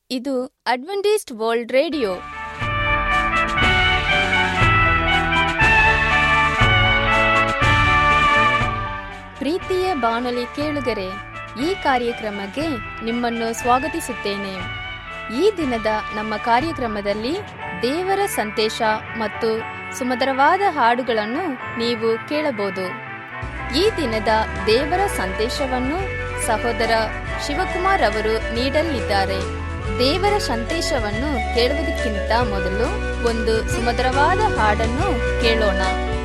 ಇದು Adventist world radio ಪ್ರೀತಿಯ ಬಾನುಲಿ ಕೇಳುಗರೆ ಈ ಕಾರ್ಯಕ್ರಮಕ್ಕೆ ನಿಮ್ಮನ್ನು ಸ್ವಾಗತಿಸುತ್ತೇನೆ ಈ ದಿನದ ನಮ್ಮ ಕಾರ್ಯಕ್ರಮದಲ್ಲಿ ದೇವರ ಸಂದೇಶ ಮತ್ತು ಸುಮಧುರವಾದ ಹಾಡುಗಳನ್ನು ನೀವು ಕೇಳಬಹುದು ಈ ದಿನದ ದೇವರ ಸಂದೇಶವನ್ನು ಸಹೋದರ ಶಿವಕುಮಾರ್ ಅವರು ನೀಡಲಿದ್ದಾರೆ ದೇವರ ಸಂದೇಶವನ್ನು ಕೇಳುವುದಕ್ಕಿಂತ ಮೊದಲು ಒಂದು ಸುಮಧುರವಾದ ಹಾಡನ್ನು ಕೇಳೋಣ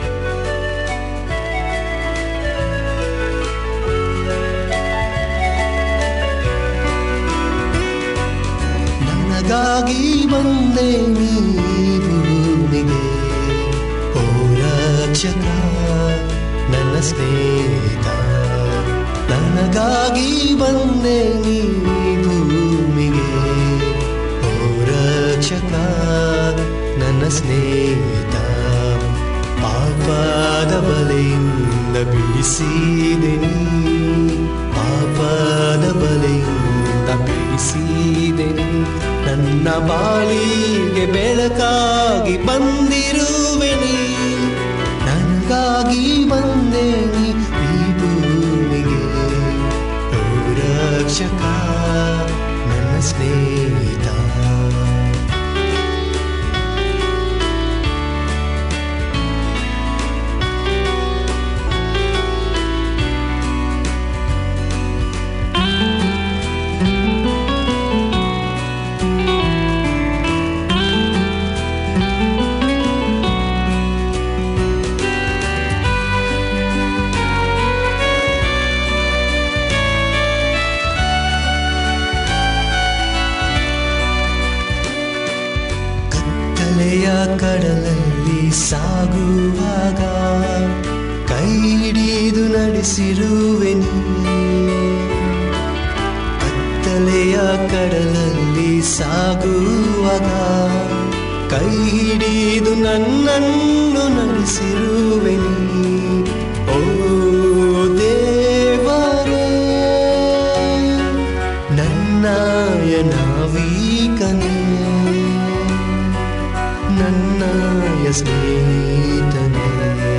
ನನಗಾಗಿ ಬಂದೆ ನೀ ಭೂಮಿಗೆ ಓ ರಕ್ಷಕ ನನ್ನ ಸ್ನೇಹಿತ ನನಗಾಗಿ ಬಂದೆ ನೀ ಭೂಮಿಗೆ ಓ ರಕ್ಷಕ ನನ್ನ ಸ್ನೇಹಿತ ಪಾಪದ ಬಲೆಯಿಂದ ಬಿಡಿಸಿದೆ ನೀ ಪಾಪದ ಬಲೆಯಿಂದ ಬಿಡಿಸಿದೆ ನೀ ನನ್ನ ಬಾಳಿಗೆ ಬೆಳಕಾಗಿ ಬಂದಿರುವೆ ನೀ ನನಗಾಗಿ ಬಂದೆ ನೀ ಈ ಭೂಮಿಗೆ ಓ ರಕ್ಷಕ ನನ್ನ ಸ್ನೇಹಿತ ಕತ್ತಲೆಯ ಕಡಲಲ್ಲಿ ಸಾಗುವಾಗ ಕೈ ಹಿಡಿದು ನಡೆಸಿರುವೆ ನೀ ಕತ್ತಲೆಯ ಕಡಲಲ್ಲಿ ಸಾಗುವಾಗ ಕೈ ಹಿಡಿದು ನನ್ನನ್ನು ನಡೆಸಿರುವೆ ನೀ ಓ ದೇವರೇ ನನ್ನಯ ನಾವೀಕನೇ ನನ್ನಯ ಸ್ನೇಹಿತನೇ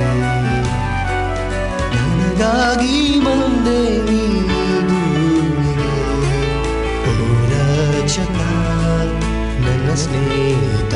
ನನಗಾಗಿ ಬಂದೆ ನೀ ಭೂಮಿಗೆ ಓ ರಕ್ಷಕ ನನ್ನ ಸ್ನೇಹಿತ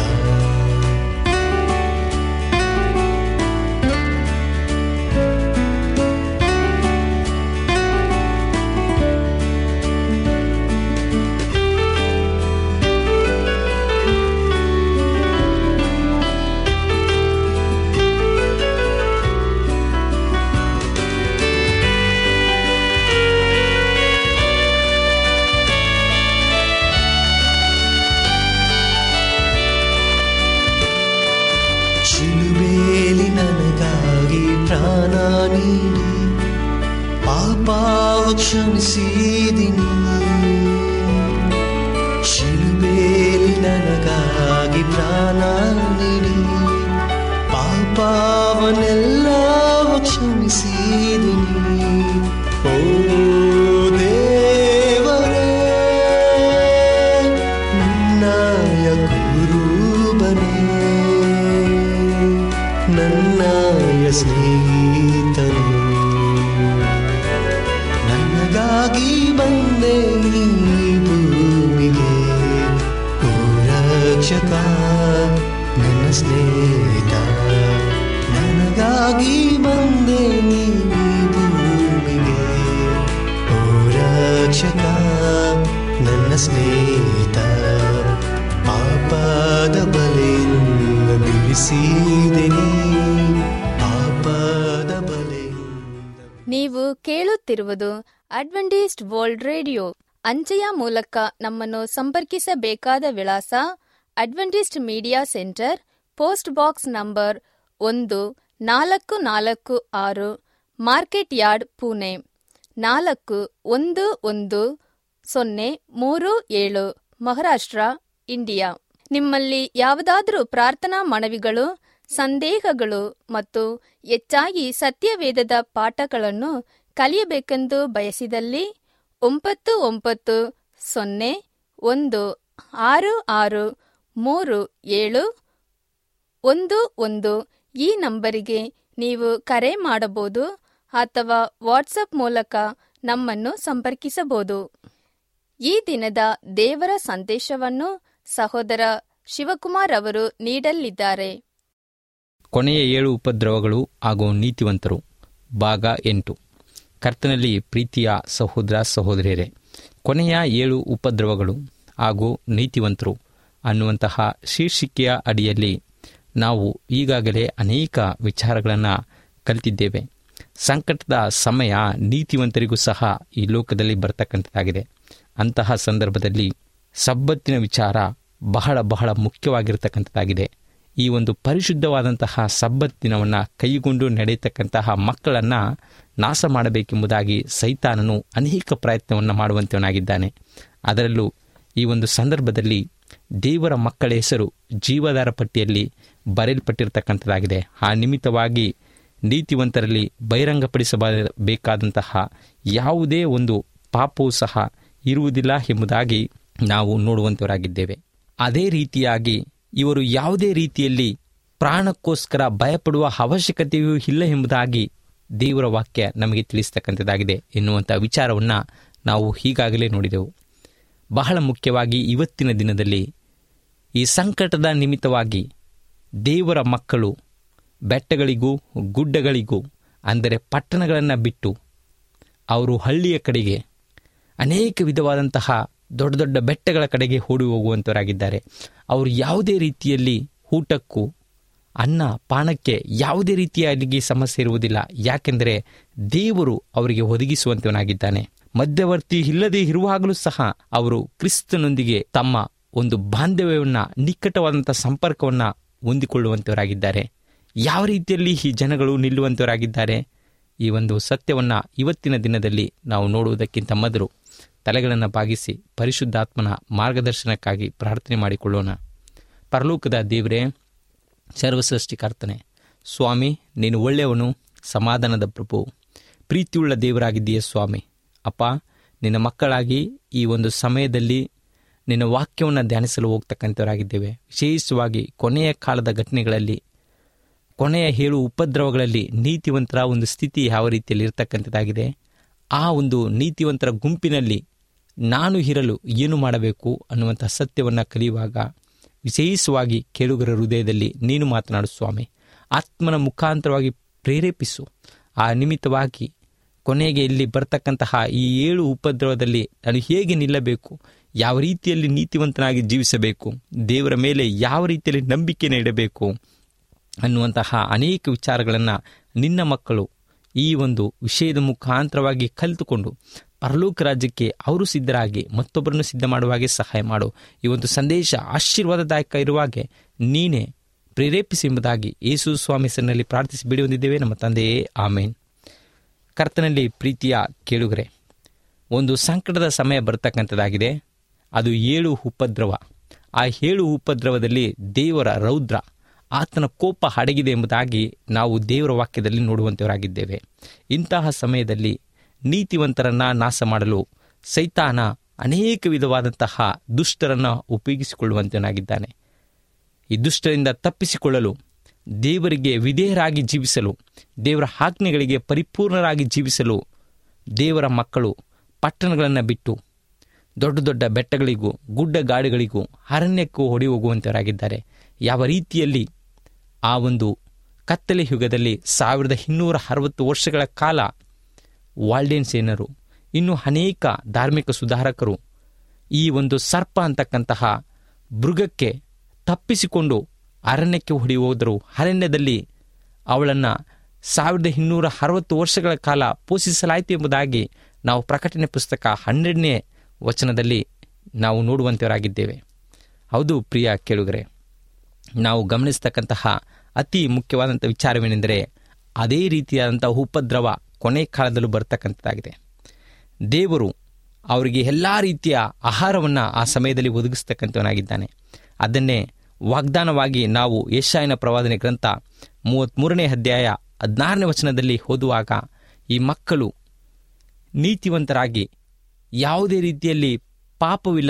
ಶಿಲುಬೇಲಿ ನನಗಾಗಿ ಪ್ರಾಣ ನೀಡಿ ಪಾಪಾವ ಕ್ಷಮಿಸಿದಿನಿ ಶಿಲುಬೇಲಿ ನನಗಾಗಿ ಪ್ರಾಣ ನೀಡಿ ಪಾಪವನ್ನೆಲ್ಲವ ಕ್ಷಮಿಸಿದಿನಿ ಓ ದೇವರೇ ನನ್ನಯ ಗುರುಬನೇ ನನ್ನಯ ಸ್ನೇಹಿತನು ನನಗಾಗಿ ಬಂದೆ ನೀ ಭೂಮಿಗೆ ಓ ರಕ್ಷಕ ನನ್ನ ಸ್ನೇಹಿತ ನನಗಾಗಿ ಬಂದೆ ನೀ ಭೂಮಿಗೆ ಓ ರಕ್ಷಕ ನನ್ನ ಸ್ನೇಹಿತ ಪಾಪದ ಬಲೆಯಿಂದ ಬಿಡಿಸಿದೆ ನೀ ಪಾಪದ ಬಲೆಯಿಂದ ನೀವು ಕೇಳುತ್ತಿರುವುದು ಅಡ್ವೆಂಟಿಸ್ಟ್ ವರ್ಲ್ಡ್ ರೇಡಿಯೋ ಅಂಚೆಯ ಮೂಲಕ ನಮ್ಮನ್ನು ಸಂಪರ್ಕಿಸಬೇಕಾದ ವಿಳಾಸ Adventist media centre post box number ಒಂದು ನಾಲ್ಕು ನಾಲ್ಕು ಆರು ಮಾರ್ಕೆಟ್ ಯಾರ್ಡ್ ಪುಣೆ ನಾಲ್ಕು ಒಂದು ಒಂದು ಸೊನ್ನೆ ಮೂರು ಏಳು ಮಹಾರಾಷ್ಟ್ರ ಇಂಡಿಯಾ ನಿಮ್ಮಲ್ಲಿ ಯಾವುದಾದರೂ ಪ್ರಾರ್ಥನಾ ಮನವಿಗಳು ಸಂದೇಹಗಳು ಮತ್ತು ಹೆಚ್ಚಾಗಿ ಸತ್ಯವೇದದ ಪಾಠಗಳನ್ನು ಕಲಿಯಬೇಕೆಂದು ಬಯಸಿದಲ್ಲಿ ಒಂಬತ್ತು ಒಂಬತ್ತು ಸೊನ್ನೆ ಒಂದು ಆರು ಆರು ಮೂರು ಏಳು ಒಂದು ಒಂದು ಈ ನಂಬರಿಗೆ ನೀವು ಕರೆ ಮಾಡಬಹುದು ಅಥವಾ ವಾಟ್ಸಪ್ ಮೂಲಕ ನಮ್ಮನ್ನು ಸಂಪರ್ಕಿಸಬಹುದು ಈ ದಿನದ ದೇವರ ಸಂದೇಶವನ್ನು ಸಹೋದರ ಶಿವಕುಮಾರ್ ಅವರು ನೀಡಲಿದ್ದಾರೆ ಕೊನೆಯ ಏಳು ಉಪದ್ರವಗಳು ಹಾಗೂ ನೀತಿವಂತರು ಭಾಗ ಎಂಟು ಕರ್ತನಲ್ಲಿ ಪ್ರೀತಿಯ ಸಹೋದರ ಸಹೋದರಿಯರೇ ಕೊನೆಯ ಏಳು ಉಪದ್ರವಗಳು ಹಾಗೂ ನೀತಿವಂತರು ಅನ್ನುವಂತಹ ಶೀರ್ಷಿಕೆಯ ಅಡಿಯಲ್ಲಿ ನಾವು ಈಗಾಗಲೇ ಅನೇಕ ವಿಚಾರಗಳನ್ನು ಕಲಿತಿದ್ದೇವೆ ಸಂಕಟದ ಸಮಯ ನೀತಿವಂತರಿಗೂ ಸಹ ಈ ಲೋಕದಲ್ಲಿ ಬರ್ತಕ್ಕಂಥದ್ದಾಗಿದೆ ಅಂತಹ ಸಂದರ್ಭದಲ್ಲಿ ಸಬ್ಬತ್ತಿನ ವಿಚಾರ ಬಹಳ ಬಹಳ ಮುಖ್ಯವಾಗಿರ್ತಕ್ಕಂಥದ್ದಾಗಿದೆ ಈ ಒಂದು ಪರಿಶುದ್ಧವಾದಂತಹ ಸಬ್ಬತ್ ದಿನವನ್ನು ಕೈಗೊಂಡು ನಡೆಯತಕ್ಕಂತಹ ಮಕ್ಕಳನ್ನು ನಾಶ ಮಾಡಬೇಕೆಂಬುದಾಗಿ ಸೈತಾನನು ಅನೇಕ ಪ್ರಯತ್ನವನ್ನು ಮಾಡುವಂತವನಾಗಿದ್ದಾನೆ ಅದರಲ್ಲೂ ಈ ಒಂದು ಸಂದರ್ಭದಲ್ಲಿ ದೇವರ ಮಕ್ಕಳ ಹೆಸರು ಜೀವದಾರ ಪಟ್ಟಿಯಲ್ಲಿ ಬರೆಯಲ್ಪಟ್ಟಿರ್ತಕ್ಕಂಥದ್ದಾಗಿದೆ ಆ ನಿಮಿತ್ತವಾಗಿ ನೀತಿವಂತರಲ್ಲಿ ಬಹಿರಂಗಪಡಿಸಬೇಕಾದಂತಹ ಯಾವುದೇ ಒಂದು ಪಾಪವೂ ಸಹ ಇರುವುದಿಲ್ಲ ಎಂಬುದಾಗಿ ನಾವು ನೋಡುವಂತವರಾಗಿದ್ದೇವೆ ಅದೇ ರೀತಿಯಾಗಿ ಇವರು ಯಾವುದೇ ರೀತಿಯಲ್ಲಿ ಪ್ರಾಣಕ್ಕೋಸ್ಕರ ಭಯಪಡುವ ಅವಶ್ಯಕತೆಯೂ ಇಲ್ಲ ಎಂಬುದಾಗಿ ದೇವರ ವಾಕ್ಯ ನಮಗೆ ತಿಳಿಸ್ತಕ್ಕಂಥದ್ದಾಗಿದೆ ಎನ್ನುವಂಥ ವಿಚಾರವನ್ನು ನಾವು ಈಗಾಗಲೇ ನೋಡಿದೆವು ಬಹಳ ಮುಖ್ಯವಾಗಿ ಇವತ್ತಿನ ದಿನದಲ್ಲಿ ಈ ಸಂಕಟದ ನಿಮಿತ್ತವಾಗಿ ದೇವರ ಮಕ್ಕಳು ಬೆಟ್ಟಗಳಿಗೂ ಗುಡ್ಡಗಳಿಗೂ ಅಂದರೆ ಪಟ್ಟಣಗಳನ್ನು ಬಿಟ್ಟು ಅವರು ಹಳ್ಳಿಯ ಕಡೆಗೆ ಅನೇಕ ವಿಧವಾದಂತಹ ದೊಡ್ಡ ದೊಡ್ಡ ಬೆಟ್ಟಗಳ ಕಡೆಗೆ ಓಡಿ ಹೋಗುವಂಥವರಾಗಿದ್ದಾರೆ ಅವರು ಯಾವುದೇ ರೀತಿಯಲ್ಲಿ ಊಟಕ್ಕೂ ಅನ್ನ ಪಾನಕ್ಕೆ ಯಾವುದೇ ರೀತಿಯಾಗಿ ಸಮಸ್ಯೆ ಇರುವುದಿಲ್ಲ ಯಾಕೆಂದರೆ ದೇವರು ಅವರಿಗೆ ಒದಗಿಸುವಂತವನಾಗಿದ್ದಾನೆ ಮಧ್ಯವರ್ತಿ ಇಲ್ಲದೆ ಇರುವಾಗಲೂ ಸಹ ಅವರು ಕ್ರಿಸ್ತನೊಂದಿಗೆ ತಮ್ಮ ಒಂದು ಬಾಂಧವ್ಯವನ್ನು ನಿಕಟವಾದಂಥ ಸಂಪರ್ಕವನ್ನು ಹೊಂದಿಕೊಳ್ಳುವಂಥವರಾಗಿದ್ದಾರೆ ಯಾವ ರೀತಿಯಲ್ಲಿ ಈ ಜನಗಳು ನಿಲ್ಲುವಂಥವರಾಗಿದ್ದಾರೆ ಈ ಒಂದು ಸತ್ಯವನ್ನು ಇವತ್ತಿನ ದಿನದಲ್ಲಿ ನಾವು ನೋಡುವುದಕ್ಕಿಂತ ಮೊದಲು ತಲೆಗಳನ್ನು ಬಾಗಿಸಿ ಪರಿಶುದ್ಧಾತ್ಮನ ಮಾರ್ಗದರ್ಶನಕ್ಕಾಗಿ ಪ್ರಾರ್ಥನೆ ಮಾಡಿಕೊಳ್ಳೋಣ ಪರಲೋಕದ ದೇವರೇ ಸರ್ವಸೃಷ್ಟಿಕರ್ತನೆ ಸ್ವಾಮಿ ನೀನು ಒಳ್ಳೆಯವನು ಸಮಾಧಾನದ ಪ್ರಭು ಪ್ರೀತಿಯುಳ್ಳ ದೇವರಾಗಿದ್ದೀಯ ಸ್ವಾಮಿ ಅಪ್ಪ ನಿನ್ನ ಮಕ್ಕಳಾಗಿ ಈ ಒಂದು ಸಮಯದಲ್ಲಿ ನಿನ್ನ ವಾಕ್ಯವನ್ನು ಧ್ಯಾನಿಸಲು ಹೋಗ್ತಕ್ಕಂಥವರಾಗಿದ್ದೇವೆ ವಿಶೇಷವಾಗಿ ಕೊನೆಯ ಕಾಲದ ಘಟನೆಗಳಲ್ಲಿ ಕೊನೆಯ ಏಳು ಉಪದ್ರವಗಳಲ್ಲಿ ನೀತಿವಂತರ ಒಂದು ಸ್ಥಿತಿ ಯಾವ ರೀತಿಯಲ್ಲಿ ಇರತಕ್ಕಂಥದ್ದಾಗಿದೆ ಆ ಒಂದು ನೀತಿವಂತರ ಗುಂಪಿನಲ್ಲಿ ನಾನು ಇರಲು ಏನು ಮಾಡಬೇಕು ಅನ್ನುವಂಥ ಸತ್ಯವನ್ನು ಕಲಿಯುವಾಗ ವಿಶೇಷವಾಗಿ ಕೇಳುಗರ ಹೃದಯದಲ್ಲಿ ನೀನು ಮಾತನಾಡು ಸ್ವಾಮಿ ಆತ್ಮನ ಮುಖಾಂತರವಾಗಿ ಪ್ರೇರೇಪಿಸು ಆ ನಿಮಿತ್ತವಾಗಿ ಕೊನೆಗೆ ಇಲ್ಲಿ ಬರ್ತಕ್ಕಂತಹ ಈ ಏಳು ಉಪದ್ರವದಲ್ಲಿ ನಾನು ಹೇಗೆ ನಿಲ್ಲಬೇಕು ಯಾವ ರೀತಿಯಲ್ಲಿ ನೀತಿವಂತನಾಗಿ ಜೀವಿಸಬೇಕು ದೇವರ ಮೇಲೆ ಯಾವ ರೀತಿಯಲ್ಲಿ ನಂಬಿಕೆಯನ್ನು ಇಡಬೇಕು ಅನ್ನುವಂತಹ ಅನೇಕ ವಿಚಾರಗಳನ್ನು ನಿನ್ನ ಮಕ್ಕಳು ಈ ಒಂದು ವಿಷಯದ ಮುಖಾಂತರವಾಗಿ ಕಲಿತುಕೊಂಡು ಪರಲೋಕ ರಾಜ್ಯಕ್ಕೆ ಅವರು ಸಿದ್ಧರಾಗಿ ಮತ್ತೊಬ್ಬರನ್ನು ಸಿದ್ಧ ಮಾಡುವ ಹಾಗೆ ಸಹಾಯ ಮಾಡು ಈ ಒಂದು ಸಂದೇಶ ಆಶೀರ್ವಾದದಾಯಕ ಇರುವಾಗೆ ನೀನೇ ಪ್ರೇರೇಪಿಸಿ ಎಂಬುದಾಗಿ ಯೇಸು ಸ್ವಾಮಿ ಹೆಸರಿನಲ್ಲಿ ಪ್ರಾರ್ಥಿಸಿ ಬಿಡಿ ಹೊಂದಿದ್ದೇವೆ ನಮ್ಮ ತಂದೆಯೇ ಆಮೇನ್ ಕರ್ತನಲ್ಲಿ ಪ್ರೀತಿಯ ಕೇಳುಗರೆ ಒಂದು ಸಂಕಟದ ಸಮಯ ಬರ್ತಕ್ಕಂಥದ್ದಾಗಿದೆ ಅದು ಏಳು ಉಪದ್ರವ ಆ ಏಳು ಉಪದ್ರವದಲ್ಲಿ ದೇವರ ರೌದ್ರ ಆತನ ಕೋಪ ಅಡಗಿದೆ ಎಂಬುದಾಗಿ ನಾವು ದೇವರ ವಾಕ್ಯದಲ್ಲಿ ನೋಡುವಂಥವರಾಗಿದ್ದೇವೆ ಇಂತಹ ಸಮಯದಲ್ಲಿ ನೀತಿವಂತರನ್ನ ನಾಶ ಮಾಡಲು ಸೈತಾನ ಅನೇಕ ವಿಧವಾದಂತಹ ದುಷ್ಟರನ್ನು ಉಪಯೋಗಿಸಿಕೊಳ್ಳುವಂತನಾಗಿದ್ದಾನೆ ಈ ದುಷ್ಟರಿಂದ ತಪ್ಪಿಸಿಕೊಳ್ಳಲು ದೇವರಿಗೆ ವಿಧೇಯರಾಗಿ ಜೀವಿಸಲು ದೇವರ ಆಜ್ಞೆಗಳಿಗೆ ಪರಿಪೂರ್ಣರಾಗಿ ಜೀವಿಸಲು ದೇವರ ಮಕ್ಕಳು ಪಟ್ಟಣಗಳನ್ನು ಬಿಟ್ಟು ದೊಡ್ಡ ದೊಡ್ಡ ಬೆಟ್ಟಗಳಿಗೂ ಗುಡ್ಡ ಗಾಡಿಗಳಿಗೂ ಅರಣ್ಯಕ್ಕೂ ಹೊಡಿ ಹೋಗುವಂತವರಾಗಿದ್ದಾರೆ ಯಾವ ರೀತಿಯಲ್ಲಿ ಆ ಒಂದು ಕತ್ತಲೆ ಯುಗದಲ್ಲಿ ಸಾವಿರದ ಇನ್ನೂರ ಅರವತ್ತು ವರ್ಷಗಳ ಕಾಲ ವಾಲ್ಡೇನ್ ಸೇನರು ಇನ್ನು ಅನೇಕ ಧಾರ್ಮಿಕ ಸುಧಾರಕರು ಈ ಒಂದು ಸರ್ಪ ಅಂತಕ್ಕಂತಹ ಮೃಗಕ್ಕೆ ತಪ್ಪಿಸಿಕೊಂಡು ಅರಣ್ಯಕ್ಕೆ ಹೊಡಿ ಹೋದರು ಅರಣ್ಯದಲ್ಲಿ ಅವಳನ್ನು ಸಾವಿರದ ಇನ್ನೂರ ಅರವತ್ತು ವರ್ಷಗಳ ಕಾಲ ಪೋಷಿಸಲಾಯಿತು ಎಂಬುದಾಗಿ ನಾವು ಪ್ರಕಟಣೆ ಪುಸ್ತಕ ಹನ್ನೆರಡನೇ ವಚನದಲ್ಲಿ ನಾವು ನೋಡುವಂತವರಾಗಿದ್ದೇವೆ ಹೌದು ಪ್ರಿಯ ಕೇಳುಗರೆ ನಾವು ಗಮನಿಸ್ತಕ್ಕಂತಹ ಅತಿ ಮುಖ್ಯವಾದಂಥ ವಿಚಾರವೇನೆಂದರೆ ಅದೇ ರೀತಿಯಾದಂಥ ಉಪದ್ರವ ಕೊನೆ ಕಾಲದಲ್ಲೂ ಬರ್ತಕ್ಕಂಥದ್ದಾಗಿದೆ ದೇವರು ಅವರಿಗೆ ಎಲ್ಲ ರೀತಿಯ ಆಹಾರವನ್ನು ಆ ಸಮಯದಲ್ಲಿ ಒದಗಿಸ್ತಕ್ಕಂಥವನಾಗಿದ್ದಾನೆ ಅದನ್ನೇ ವಾಗ್ದಾನವಾಗಿ ನಾವು ಯಶಾಯನ ಪ್ರವಾದನೆ ಗ್ರಂಥ ಮೂವತ್ತ್ಮೂರನೇ ಅಧ್ಯಾಯ ಹದಿನಾರನೇ ವಚನದಲ್ಲಿ ಓದುವಾಗ ಈ ಮಕ್ಕಳು ನೀತಿವಂತರಾಗಿ ಯಾವುದೇ ರೀತಿಯಲ್ಲಿ ಪಾಪವಿಲ್ಲದೆ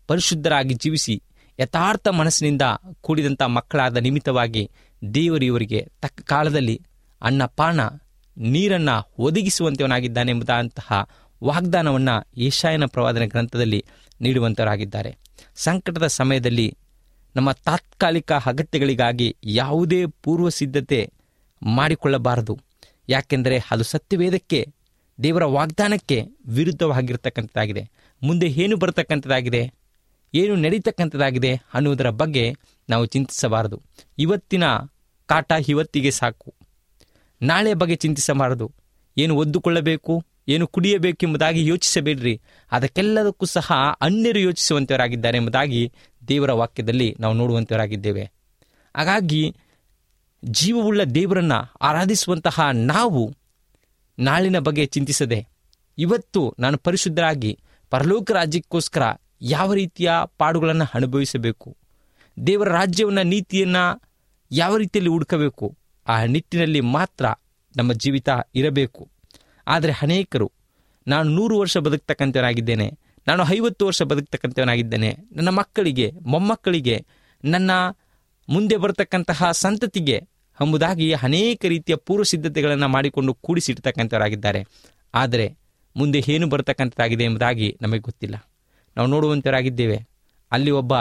ಪರಿಶುದ್ಧರಾಗಿ ಜೀವಿಸಿ ಯಥಾರ್ಥ ಮನಸ್ಸಿನಿಂದ ಕೂಡಿದಂಥ ಮಕ್ಕಳಾದ ನಿಮಿತ್ತವಾಗಿ ದೇವರು ಇವರಿಗೆ ತಕ್ಕ ಕಾಲದಲ್ಲಿ ಅನ್ನ ಪಾನ ನೀರನ್ನು ಒದಗಿಸುವಂತವನಾಗಿದ್ದಾನೆ ಎಂಬುದಂತಹ ವಾಗ್ದಾನವನ್ನು ಏಷಾಯನ ಪ್ರವಾದನ ಗ್ರಂಥದಲ್ಲಿ ನೀಡುವಂತವರಾಗಿದ್ದಾರೆ ಸಂಕಟದ ಸಮಯದಲ್ಲಿ ನಮ್ಮ ತಾತ್ಕಾಲಿಕ ಅಗತ್ಯಗಳಿಗಾಗಿ ಯಾವುದೇ ಪೂರ್ವ ಸಿದ್ಧತೆ ಮಾಡಿಕೊಳ್ಳಬಾರದು ಯಾಕೆಂದರೆ ಅದು ಸತ್ಯವೇದಕ್ಕೆ ದೇವರ ವಾಗ್ದಾನಕ್ಕೆ ವಿರುದ್ಧವಾಗಿರ್ತಕ್ಕಂಥದ್ದಾಗಿದೆ ಮುಂದೆ ಏನು ಬರತಕ್ಕಂಥದ್ದಾಗಿದೆ ಏನು ನಡೀತಕ್ಕಂಥದ್ದಾಗಿದೆ ಅನ್ನುವುದರ ಬಗ್ಗೆ ನಾವು ಚಿಂತಿಸಬಾರದು ಇವತ್ತಿನ ಕಾಟ ಇವತ್ತಿಗೆ ಸಾಕು ನಾಳೆ ಬಗ್ಗೆ ಚಿಂತಿಸಬಾರದು ಏನು ಒದ್ದುಕೊಳ್ಳಬೇಕು ಏನು ಕುಡಿಯಬೇಕೆಂಬುದಾಗಿ ಯೋಚಿಸಬೇಡ್ರಿ ಅದಕ್ಕೆಲ್ಲದಕ್ಕೂ ಸಹ ಅನ್ಯರು ಯೋಚಿಸುವಂತವರಾಗಿದ್ದಾರೆ ಎಂಬುದಾಗಿ ದೇವರ ವಾಕ್ಯದಲ್ಲಿ ನಾವು ನೋಡುವಂತವರಾಗಿದ್ದೇವೆ ಹಾಗಾಗಿ ಜೀವವುಳ್ಳ ದೇವರನ್ನ ಆರಾಧಿಸುವಂತಹ ನಾವು ನಾಳಿನ ಬಗ್ಗೆ ಚಿಂತಿಸದೆ ಇವತ್ತು ನಾನು ಪರಿಶುದ್ಧರಾಗಿ ಪರಲೋಕ ರಾಜ್ಯಕ್ಕೋಸ್ಕರ ಯಾವ ರೀತಿಯ ಪಾಡುಗಳನ್ನು ಅನುಭವಿಸಬೇಕು ದೇವರ ರಾಜ್ಯವನ್ನ ನೀತಿಯನ್ನ ಯಾವ ರೀತಿಯಲ್ಲಿ ಹುಡುಕಬೇಕು ಆ ನಿಟ್ಟಿನಲ್ಲಿ ಮಾತ್ರ ನಮ್ಮ ಜೀವಿತ ಇರಬೇಕು ಆದರೆ ಅನೇಕರು ನಾನು ನೂರು ವರ್ಷ ಬದುಕ್ತಕ್ಕಂಥವನಾಗಿದ್ದೇನೆ ನಾನು ಐವತ್ತು ವರ್ಷ ಬದುಕ್ತಕ್ಕಂಥವನಾಗಿದ್ದೇನೆ ನನ್ನ ಮಕ್ಕಳಿಗೆ ಮೊಮ್ಮಕ್ಕಳಿಗೆ ನನ್ನ ಮುಂದೆ ಬರತಕ್ಕಂತಹ ಸಂತತಿಗೆ ಎಂಬುದಾಗಿ ಅನೇಕ ರೀತಿಯ ಪೂರ್ವ ಸಿದ್ಧತೆಗಳನ್ನು ಮಾಡಿಕೊಂಡು ಕೂಡಿಸಿಡ್ತಕ್ಕಂಥವರಾಗಿದ್ದಾರೆ ಆದರೆ ಮುಂದೆ ಏನು ಬರತಕ್ಕಂಥದ್ದಾಗಿದೆ ಎಂಬುದಾಗಿ ನಮಗೆ ಗೊತ್ತಿಲ್ಲ ನಾವು ನೋಡುವಂಥವರಾಗಿದ್ದೇವೆ ಅಲ್ಲಿ ಒಬ್ಬ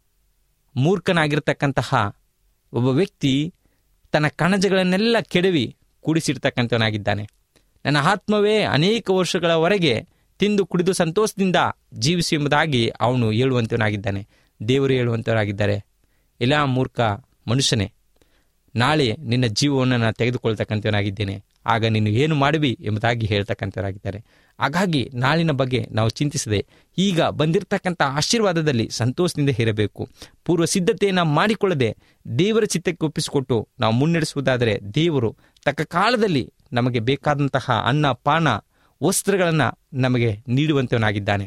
ಮೂರ್ಖನಾಗಿರ್ತಕ್ಕಂತಹ ಒಬ್ಬ ವ್ಯಕ್ತಿ ತನ್ನ ಕಣಜಗಳನ್ನೆಲ್ಲ ಕೆಡವಿ ಕೂಡಿಸಿರ್ತಕ್ಕಂಥವನಾಗಿದ್ದಾನೆ ನನ್ನ ಆತ್ಮವೇ ಅನೇಕ ವರ್ಷಗಳವರೆಗೆ ತಿಂದು ಕುಡಿದು ಸಂತೋಷದಿಂದ ಜೀವಿಸಿ ಎಂಬುದಾಗಿ ಅವನು ಹೇಳುವಂತವನಾಗಿದ್ದಾನೆ ದೇವರು ಹೇಳುವಂತವರಾಗಿದ್ದಾರೆ ಎಲ್ಲ ಮೂರ್ಖ ಮನುಷ್ಯನೇ ನಾಳೆ ನಿನ್ನ ಜೀವವನ್ನು ನಾನು ತೆಗೆದುಕೊಳ್ತಕ್ಕಂಥವನಾಗಿದ್ದೇನೆ ಆಗ ನೀನು ಏನು ಮಾಡುವಿ ಎಂಬುದಾಗಿ ಹೇಳ್ತಕ್ಕಂಥವರಾಗಿದ್ದಾರೆ ಹಾಗಾಗಿ ನಾಳಿನ ಬಗ್ಗೆ ನಾವು ಚಿಂತಿಸದೆ ಈಗ ಬಂದಿರತಕ್ಕಂಥ ಆಶೀರ್ವಾದದಲ್ಲಿ ಸಂತೋಷದಿಂದ ಇರಬೇಕು ಪೂರ್ವ ಸಿದ್ಧತೆಯನ್ನು ಮಾಡಿಕೊಳ್ಳದೆ ದೇವರ ಚಿತ್ತಕ್ಕೆ ಒಪ್ಪಿಸಿಕೊಟ್ಟು ನಾವು ಮುನ್ನಡೆಸುವುದಾದರೆ ದೇವರು ತಕ್ಕ ಕಾಲದಲ್ಲಿ ನಮಗೆ ಬೇಕಾದಂತಹ ಅನ್ನ ಪಾನ ವಸ್ತ್ರಗಳನ್ನು ನಮಗೆ ನೀಡುವಂತವನಾಗಿದ್ದಾನೆ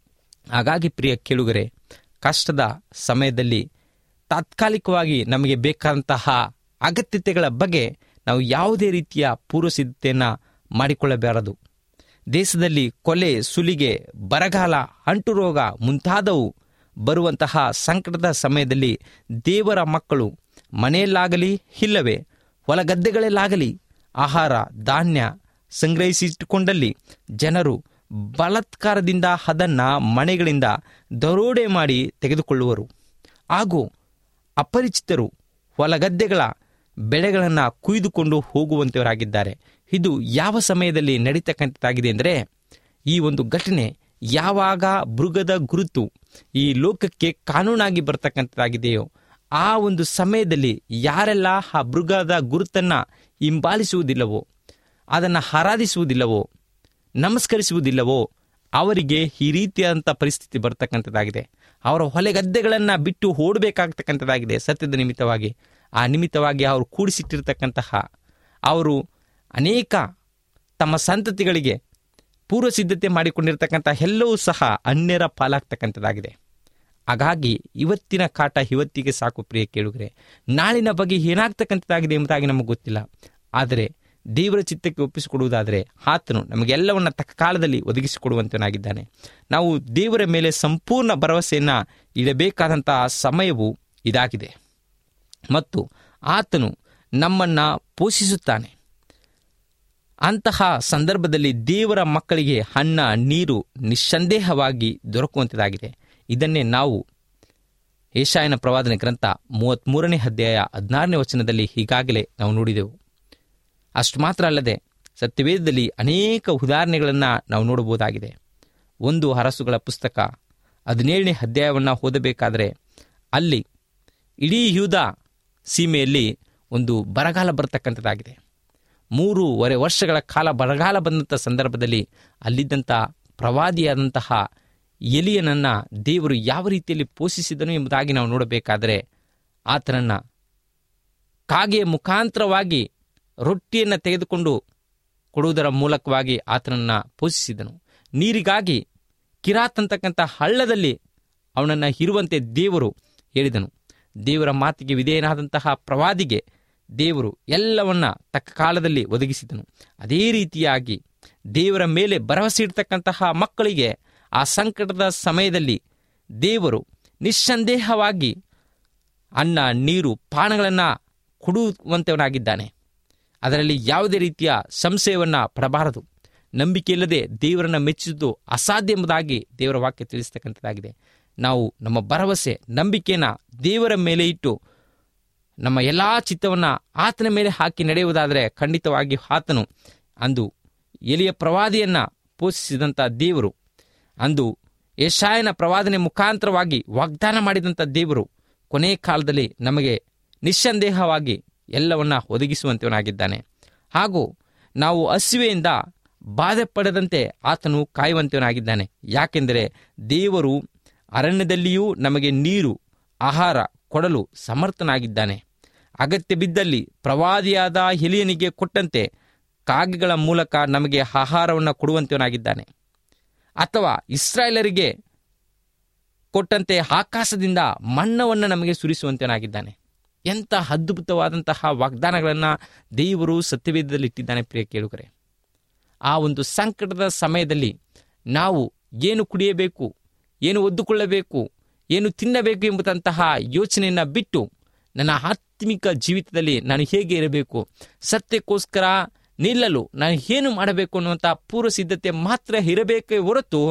ಹಾಗಾಗಿ ಪ್ರಿಯ ಕೇಳುಗರೆ ಕಷ್ಟದ ಸಮಯದಲ್ಲಿ ತಾತ್ಕಾಲಿಕವಾಗಿ ನಮಗೆ ಬೇಕಾದಂತಹ ಅಗತ್ಯತೆಗಳ ಬಗ್ಗೆ ನಾವು ಯಾವುದೇ ರೀತಿಯ ಪೂರ್ವ ಸಿದ್ಧತೆಯನ್ನು ಮಾಡಿಕೊಳ್ಳಬಾರದು ದೇಶದಲ್ಲಿ ಕೊಲೆ ಸುಲಿಗೆ ಬರಗಾಲ ಅಂಟು ರೋಗ ಮುಂತಾದವು ಬರುವಂತಹ ಸಂಕಟದ ಸಮಯದಲ್ಲಿ ದೇವರ ಮಕ್ಕಳು ಮನೆಯಲ್ಲಾಗಲಿ ಇಲ್ಲವೇ ಹೊಲಗದ್ದೆಗಳಲ್ಲಾಗಲಿ ಆಹಾರ ಧಾನ್ಯ ಸಂಗ್ರಹಿಸಿಟ್ಟುಕೊಂಡಲ್ಲಿ ಜನರು ಬಲಾತ್ಕಾರದಿಂದ ಅದನ್ನು ಮನೆಗಳಿಂದ ದರೋಡೆ ಮಾಡಿ ತೆಗೆದುಕೊಳ್ಳುವರು ಹಾಗೂ ಅಪರಿಚಿತರು ಹೊಲಗದ್ದೆಗಳ ಬೆಳೆಗಳನ್ನು ಕುಯ್ದುಕೊಂಡು ಹೋಗುವಂತವರಾಗಿದ್ದಾರೆ ಇದು ಯಾವ ಸಮಯದಲ್ಲಿ ನಡೀತಕ್ಕಂಥದ್ದಾಗಿದೆ ಅಂದರೆ ಈ ಒಂದು ಘಟನೆ ಯಾವಾಗ ಮೃಗದ ಗುರುತು ಈ ಲೋಕಕ್ಕೆ ಕಾನೂನಾಗಿ ಬರ್ತಕ್ಕಂಥದ್ದಾಗಿದೆಯೋ ಆ ಒಂದು ಸಮಯದಲ್ಲಿ ಯಾರೆಲ್ಲ ಆ ಮೃಗದ ಗುರುತನ್ನು ಹಿಂಬಾಲಿಸುವುದಿಲ್ಲವೋ ಅದನ್ನು ಆರಾಧಿಸುವುದಿಲ್ಲವೋ ನಮಸ್ಕರಿಸುವುದಿಲ್ಲವೋ ಅವರಿಗೆ ಈ ರೀತಿಯಾದಂಥ ಪರಿಸ್ಥಿತಿ ಬರ್ತಕ್ಕಂಥದ್ದಾಗಿದೆ ಅವರ ಹೊಲೆಗದ್ದೆಗಳನ್ನು ಬಿಟ್ಟು ಓಡಬೇಕಾಗ್ತಕ್ಕಂಥದ್ದಾಗಿದೆ ಸತ್ಯದ ನಿಮಿತ್ತವಾಗಿ ಆ ನಿಮಿತ್ತವಾಗಿ ಅವರು ಕೂಡಿಸಿಟ್ಟಿರ್ತಕ್ಕಂತಹ ಅವರು ಅನೇಕ ತಮ್ಮ ಸಂತತಿಗಳಿಗೆ ಪೂರ್ವ ಸಿದ್ಧತೆ ಮಾಡಿಕೊಂಡಿರ್ತಕ್ಕಂಥ ಎಲ್ಲವೂ ಸಹ ಅನ್ಯರ ಪಾಲಾಗ್ತಕ್ಕಂಥದ್ದಾಗಿದೆ ಹಾಗಾಗಿ ಇವತ್ತಿನ ಕಾಟ ಇವತ್ತಿಗೆ ಸಾಕು ಪ್ರಿಯ ಕೇಳುಗರೆ ನಾಳಿನ ಬಗ್ಗೆ ಏನಾಗ್ತಕ್ಕಂಥದ್ದಾಗಿದೆ ಎಂಬುದಾಗಿ ನಮಗೆ ಗೊತ್ತಿಲ್ಲ ಆದರೆ ದೇವರ ಚಿತ್ತಕ್ಕೆ ಒಪ್ಪಿಸಿಕೊಡುವುದಾದರೆ ಆತನು ನಮಗೆಲ್ಲವನ್ನ ತಕ್ಕ ಕಾಲದಲ್ಲಿ ಒದಗಿಸಿಕೊಡುವಂತನಾಗಿದ್ದಾನೆ ನಾವು ದೇವರ ಮೇಲೆ ಸಂಪೂರ್ಣ ಭರವಸೆಯನ್ನು ಇಡಬೇಕಾದಂತಹ ಸಮಯವು ಇದಾಗಿದೆ ಮತ್ತು ಆತನು ನಮ್ಮನ್ನು ಪೋಷಿಸುತ್ತಾನೆ ಅಂತಹ ಸಂದರ್ಭದಲ್ಲಿ ದೇವರ ಮಕ್ಕಳಿಗೆ ಅನ್ನ ನೀರು ನಿಸ್ಸಂದೇಹವಾಗಿ ದೊರಕುವಂಥದ್ದಾಗಿದೆ ಇದನ್ನೇ ನಾವು ಏಷಾಯನ ಪ್ರವಾದನೆ ಗ್ರಂಥ ಮೂವತ್ತ್ಮೂರನೇ ಅಧ್ಯಾಯ ಹದಿನಾರನೇ ವಚನದಲ್ಲಿ ಈಗಾಗಲೇ ನಾವು ನೋಡಿದೆವು ಅಷ್ಟು ಮಾತ್ರ ಅಲ್ಲದೆ ಸತ್ಯವೇದದಲ್ಲಿ ಅನೇಕ ಉದಾಹರಣೆಗಳನ್ನು ನಾವು ನೋಡಬಹುದಾಗಿದೆ ಒಂದು ಅರಸುಗಳ ಪುಸ್ತಕ ಹದಿನೇಳನೇ ಅಧ್ಯಾಯವನ್ನು ಓದಬೇಕಾದರೆ ಅಲ್ಲಿ ಇಡೀ ಯೂದ ಸೀಮೆಯಲ್ಲಿ ಒಂದು ಬರಗಾಲ ಬರತಕ್ಕಂಥದ್ದಾಗಿದೆ ಮೂರುವರೆ ವರ್ಷಗಳ ಕಾಲ ಬರಗಾಲ ಬಂದಂಥ ಸಂದರ್ಭದಲ್ಲಿ ಅಲ್ಲಿದ್ದಂಥ ಪ್ರವಾದಿಯಾದಂತಹ ಎಲಿಯನನ್ನು ದೇವರು ಯಾವ ರೀತಿಯಲ್ಲಿ ಪೋಷಿಸಿದನು ಎಂಬುದಾಗಿ ನಾವು ನೋಡಬೇಕಾದರೆ ಆತನನ್ನು ಕಾಗೆಯ ಮುಖಾಂತರವಾಗಿ ರೊಟ್ಟಿಯನ್ನು ತೆಗೆದುಕೊಂಡು ಕೊಡುವುದರ ಮೂಲಕವಾಗಿ ಆತನನ್ನು ಪೋಷಿಸಿದನು ನೀರಿಗಾಗಿ ಕಿರಾತ್ ಅಂತಕ್ಕಂಥ ಹಳ್ಳದಲ್ಲಿ ಅವನನ್ನು ಇರುವಂತೆ ದೇವರು ಹೇಳಿದನು ದೇವರ ಮಾತಿಗೆ ವಿಧೇಯನಾದಂತಹ ಪ್ರವಾದಿಗೆ ದೇವರು ಎಲ್ಲವನ್ನ ತಕ್ಕ ಕಾಲದಲ್ಲಿ ಒದಗಿಸಿದನು ಅದೇ ರೀತಿಯಾಗಿ ದೇವರ ಮೇಲೆ ಭರವಸೆ ಇಡ್ತಕ್ಕಂತಹ ಮಕ್ಕಳಿಗೆ ಆ ಸಂಕಟದ ಸಮಯದಲ್ಲಿ ದೇವರು ನಿಸ್ಸಂದೇಹವಾಗಿ ಅನ್ನ ನೀರು ಪಾನಗಳನ್ನು ಕೊಡುವಂತವನಾಗಿದ್ದಾನೆ ಅದರಲ್ಲಿ ಯಾವುದೇ ರೀತಿಯ ಸಂಶಯವನ್ನು ಪಡಬಾರದು ನಂಬಿಕೆ ಇಲ್ಲದೆ ದೇವರನ್ನು ಮೆಚ್ಚಿದ್ದು ಅಸಾಧ್ಯ ಎಂಬುದಾಗಿ ದೇವರ ವಾಕ್ಯ ತಿಳಿಸ್ತಕ್ಕಂಥದ್ದಾಗಿದೆ ನಾವು ನಮ್ಮ ಭರವಸೆ ನಂಬಿಕೆಯನ್ನು ದೇವರ ಮೇಲೆ ಇಟ್ಟು ನಮ್ಮ ಎಲ್ಲ ಚಿತ್ತವನ್ನು ಆತನ ಮೇಲೆ ಹಾಕಿ ನಡೆಯುವುದಾದರೆ ಖಂಡಿತವಾಗಿ ಆತನು ಅಂದು ಎಲಿಯ ಪ್ರವಾದಿಯನ್ನು ಪೋಷಿಸಿದಂಥ ದೇವರು ಅಂದು ಯಶಾಯನ ಪ್ರವಾದನೆ ಮುಖಾಂತರವಾಗಿ ವಾಗ್ದಾನ ಮಾಡಿದಂಥ ದೇವರು ಕೊನೆ ಕಾಲದಲ್ಲಿ ನಮಗೆ ನಿಸ್ಸಂದೇಹವಾಗಿ ಎಲ್ಲವನ್ನ ಒದಗಿಸುವಂತವನಾಗಿದ್ದಾನೆ ಹಾಗೂ ನಾವು ಹಸಿವೆಯಿಂದ ಬಾಧೆ ಪಡೆದಂತೆ ಆತನು ಕಾಯುವಂತವನಾಗಿದ್ದಾನೆ ಯಾಕೆಂದರೆ ದೇವರು ಅರಣ್ಯದಲ್ಲಿಯೂ ನಮಗೆ ನೀರು ಆಹಾರ ಕೊಡಲು ಸಮರ್ಥನಾಗಿದ್ದಾನೆ ಅಗತ್ಯ ಬಿದ್ದಲ್ಲಿ ಪ್ರವಾದಿಯಾದ ಎಲಿಯನಿಗೆ ಕೊಟ್ಟಂತೆ ಕಾಗೆಗಳ ಮೂಲಕ ನಮಗೆ ಆಹಾರವನ್ನು ಕೊಡುವಂತವನಾಗಿದ್ದಾನೆ ಅಥವಾ ಇಸ್ರಾಯೇಲರಿಗೆ ಕೊಟ್ಟಂತೆ ಆಕಾಶದಿಂದ ಮಣ್ಣವನ್ನು ನಮಗೆ ಸುರಿಸುವಂತನಾಗಿದ್ದಾನೆ ಎಂಥ ಅದ್ಭುತವಾದಂತಹ ವಾಗ್ದಾನಗಳನ್ನು ದೇವರು ಸತ್ಯವೇದದಲ್ಲಿ ಇಟ್ಟಿದ್ದಾನೆ ಪ್ರಿಯ ಕೇಳುಗರೆ ಆ ಒಂದು ಸಂಕಟದ ಸಮಯದಲ್ಲಿ ನಾವು ಏನು ಕುಡಿಯಬೇಕು ಏನು ಒದ್ದುಕೊಳ್ಳಬೇಕು ಏನು ತಿನ್ನಬೇಕು ಎಂಬುದಂತಹ ಯೋಚನೆಯನ್ನು ಬಿಟ್ಟು ನನ್ನ ಆತ್ಮಿಕ ಜೀವಿತದಲ್ಲಿ ನಾನು ಹೇಗೆ ಇರಬೇಕು ಸತ್ಯಕ್ಕೋಸ್ಕರ ನಿಲ್ಲಲು ನಾನು ಏನು ಮಾಡಬೇಕು ಅನ್ನುವಂಥ ಪೂರ್ವ ಸಿದ್ಧತೆ ಮಾತ್ರ ಇರಬೇಕೇ ಹೊರತು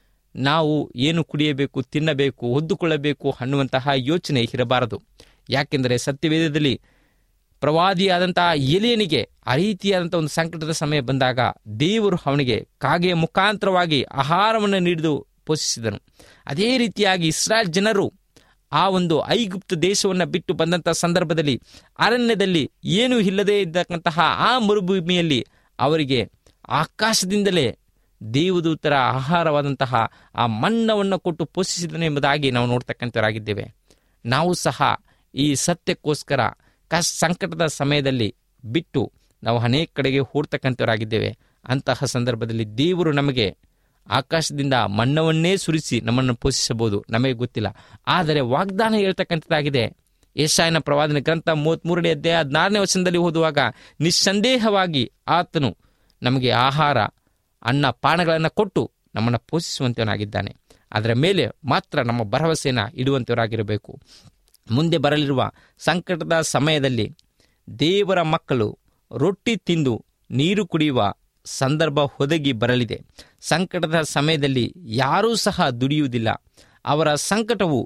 ನಾವು ಏನು ಕುಡಿಯಬೇಕು ತಿನ್ನಬೇಕು ಒದ್ದುಕೊಳ್ಳಬೇಕು ಅನ್ನುವಂತಹ ಯೋಚನೆ ಇರಬಾರದು ಯಾಕೆಂದರೆ ಸತ್ಯವೇದದಲ್ಲಿ ಪ್ರವಾದಿಯಾದಂತಹ ಎಲಿಯನಿಗೆ ಆ ರೀತಿಯಾದಂಥ ಒಂದು ಸಂಕಟದ ಸಮಯ ಬಂದಾಗ ದೇವರು ಅವನಿಗೆ ಕಾಗೆಯ ಮುಖಾಂತರವಾಗಿ ಆಹಾರವನ್ನು ನೀಡಿದು ಪೋಷಿಸಿದನು ಅದೇ ರೀತಿಯಾಗಿ ಇಸ್ರಾಯೇಲ್ ಜನರು ಆ ಒಂದು ಐಗುಪ್ತ ದೇಶವನ್ನು ಬಿಟ್ಟು ಬಂದಂಥ ಸಂದರ್ಭದಲ್ಲಿ ಅರಣ್ಯದಲ್ಲಿ ಏನೂ ಇಲ್ಲದೇ ಇದ್ದಕ್ಕಂತಹ ಆ ಮರುಭೂಮಿಯಲ್ಲಿ ಅವರಿಗೆ ಆಕಾಶದಿಂದಲೇ ದೇವದೂತರ ಆಹಾರವಾದಂತಹ ಆ ಮನ್ನವನ್ನು ಕೊಟ್ಟು ಪೋಷಿಸಿದನು ಎಂಬುದಾಗಿ ನಾವು ನೋಡ್ತಕ್ಕಂಥವರಾಗಿದ್ದೇವೆ ನಾವು ಸಹ ಈ ಸತ್ಯಕ್ಕೋಸ್ಕರ ಕಷ್ಟ ಸಂಕಟದ ಸಮಯದಲ್ಲಿ ಬಿಟ್ಟು ನಾವು ಅನೇಕ ಕಡೆಗೆ ಓಡ್ತಕ್ಕಂಥವರಾಗಿದ್ದೇವೆ ಅಂತಹ ಸಂದರ್ಭದಲ್ಲಿ ದೇವರು ನಮಗೆ ಆಕಾಶದಿಂದ ಮನ್ನವನ್ನೇ ಸುರಿಸಿ ನಮ್ಮನ್ನು ಪೋಷಿಸಬಹುದು ನಮಗೆ ಗೊತ್ತಿಲ್ಲ ಆದರೆ ವಾಗ್ದಾನ ಹೇಳ್ತಕ್ಕಂಥದ್ದಾಗಿದೆ ಏಷಾಯನ ಪ್ರವಾದನೆ ಗ್ರಂಥ ಮೂವತ್ಮೂರನೇ ಅಧ್ಯಾಯ ಹದಿನಾರನೇ ವಚನದಲ್ಲಿ ಓದುವಾಗ ನಿಸ್ಸಂದೇಹವಾಗಿ ಆತನು ನಮಗೆ ಆಹಾರ ಅನ್ನ ಪಾನಗಳನ್ನು ಕೊಟ್ಟು ನಮ್ಮನ್ನು ಪೋಷಿಸುವಂತವನಾಗಿದ್ದಾನೆ ಅದರ ಮೇಲೆ ಮಾತ್ರ ನಮ್ಮ ಭರವಸೆಯನ್ನು ಇಡುವಂತವರಾಗಿರಬೇಕು ಮುಂದೆ ಬರಲಿರುವ ಸಂಕಟದ ಸಮಯದಲ್ಲಿ ದೇವರ ಮಕ್ಕಳು ರೊಟ್ಟಿ ತಿಂದು ನೀರು ಕುಡಿಯುವ ಸಂದರ್ಭ ಒದಗಿ ಬರಲಿದೆ ಸಂಕಟದ ಸಮಯದಲ್ಲಿ ಯಾರೂ ಸಹ ದುಡಿಯುವುದಿಲ್ಲ ಅವರ ಸಂಕಟವು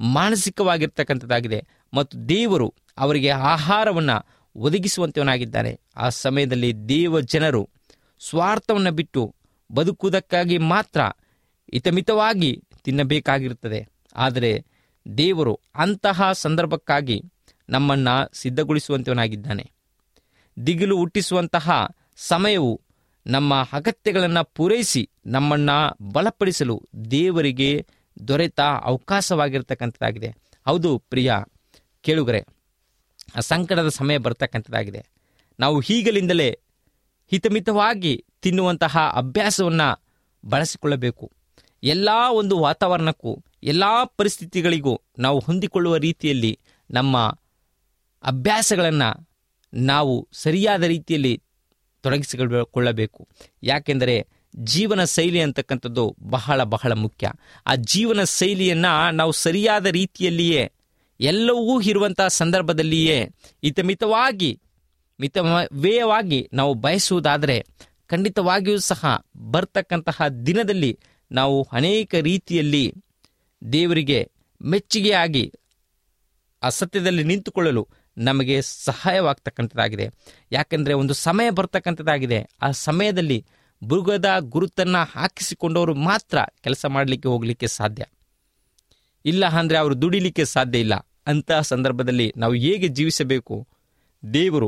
ಮಾನಸಿಕವಾಗಿರ್ತಕ್ಕಂಥದ್ದಾಗಿದೆ ಮತ್ತು ದೇವರು ಅವರಿಗೆ ಆಹಾರವನ್ನು ಒದಗಿಸುವಂತವನಾಗಿದ್ದಾನೆ ಆ ಸಮಯದಲ್ಲಿ ದೇವ ಜನರು ಸ್ವಾರ್ಥವನ್ನು ಬಿಟ್ಟು ಬದುಕುವುದಕ್ಕಾಗಿ ಮಾತ್ರ ಹಿತಮಿತವಾಗಿ ತಿನ್ನಬೇಕಾಗಿರುತ್ತದೆ ಆದರೆ ದೇವರು ಅಂತಹ ಸಂದರ್ಭಕ್ಕಾಗಿ ನಮ್ಮನ್ನು ಸಿದ್ಧಗೊಳಿಸುವಂತವನಾಗಿದ್ದಾನೆ ದಿಗಿಲು ಹುಟ್ಟಿಸುವಂತಹ ಸಮಯವು ನಮ್ಮ ಅಗತ್ಯಗಳನ್ನು ಪೂರೈಸಿ ನಮ್ಮನ್ನು ಬಲಪಡಿಸಲು ದೇವರಿಗೆ ದೊರೆತ ಅವಕಾಶವಾಗಿರ್ತಕ್ಕಂಥದ್ದಾಗಿದೆ ಹೌದು ಪ್ರಿಯ ಕೇಳುಗರೆ ಆ ಸಂಕಟದ ಸಮಯ ಬರ್ತಕ್ಕಂಥದ್ದಾಗಿದೆ ನಾವು ಈಗಲಿಂದಲೇ ಹಿತಮಿತವಾಗಿ ತಿನ್ನುವಂತಹ ಅಭ್ಯಾಸವನ್ನು ಬಳಸಿಕೊಳ್ಳಬೇಕು ಎಲ್ಲ ಒಂದು ವಾತಾವರಣಕ್ಕೂ ಎಲ್ಲ ಪರಿಸ್ಥಿತಿಗಳಿಗೂ ನಾವು ಹೊಂದಿಕೊಳ್ಳುವ ರೀತಿಯಲ್ಲಿ ನಮ್ಮ ಅಭ್ಯಾಸಗಳನ್ನು ನಾವು ಸರಿಯಾದ ರೀತಿಯಲ್ಲಿ ತೊಡಗಿಸಿಕೊಳ್ಳಬೇಕು ಯಾಕೆಂದರೆ ಜೀವನ ಶೈಲಿ ಅಂತಕ್ಕಂಥದ್ದು ಬಹಳ ಬಹಳ ಮುಖ್ಯ ಆ ಜೀವನ ಶೈಲಿಯನ್ನು ನಾವು ಸರಿಯಾದ ರೀತಿಯಲ್ಲಿಯೇ ಎಲ್ಲವೂ ಇರುವಂಥ ಸಂದರ್ಭದಲ್ಲಿಯೇ ಹಿತಮಿತವಾಗಿ ಮಿತವ್ಯಯವಾಗಿ ನಾವು ಬಯಸುವುದಾದರೆ ಖಂಡಿತವಾಗಿಯೂ ಸಹ ಬರ್ತಕ್ಕಂತಹ ದಿನದಲ್ಲಿ ನಾವು ಅನೇಕ ರೀತಿಯಲ್ಲಿ ದೇವರಿಗೆ ಮೆಚ್ಚುಗೆಯಾಗಿ ಆ ಸತ್ಯದಲ್ಲಿ ನಿಂತುಕೊಳ್ಳಲು ನಮಗೆ ಸಹಾಯವಾಗ್ತಕ್ಕಂಥದ್ದಾಗಿದೆ ಯಾಕೆಂದರೆ ಒಂದು ಸಮಯ ಬರ್ತಕ್ಕಂಥದ್ದಾಗಿದೆ ಆ ಸಮಯದಲ್ಲಿ ಮೃಗದ ಗುರುತನ್ನು ಹಾಕಿಸಿಕೊಂಡವರು ಮಾತ್ರ ಕೆಲಸ ಮಾಡಲಿಕ್ಕೆ ಹೋಗಲಿಕ್ಕೆ ಸಾಧ್ಯ ಇಲ್ಲ ಅಂದರೆ ಅವರು ದುಡಿಲಿಕ್ಕೆ ಸಾಧ್ಯ ಇಲ್ಲ ಅಂತಹ ಸಂದರ್ಭದಲ್ಲಿ ನಾವು ಹೇಗೆ ಜೀವಿಸಬೇಕು ದೇವರು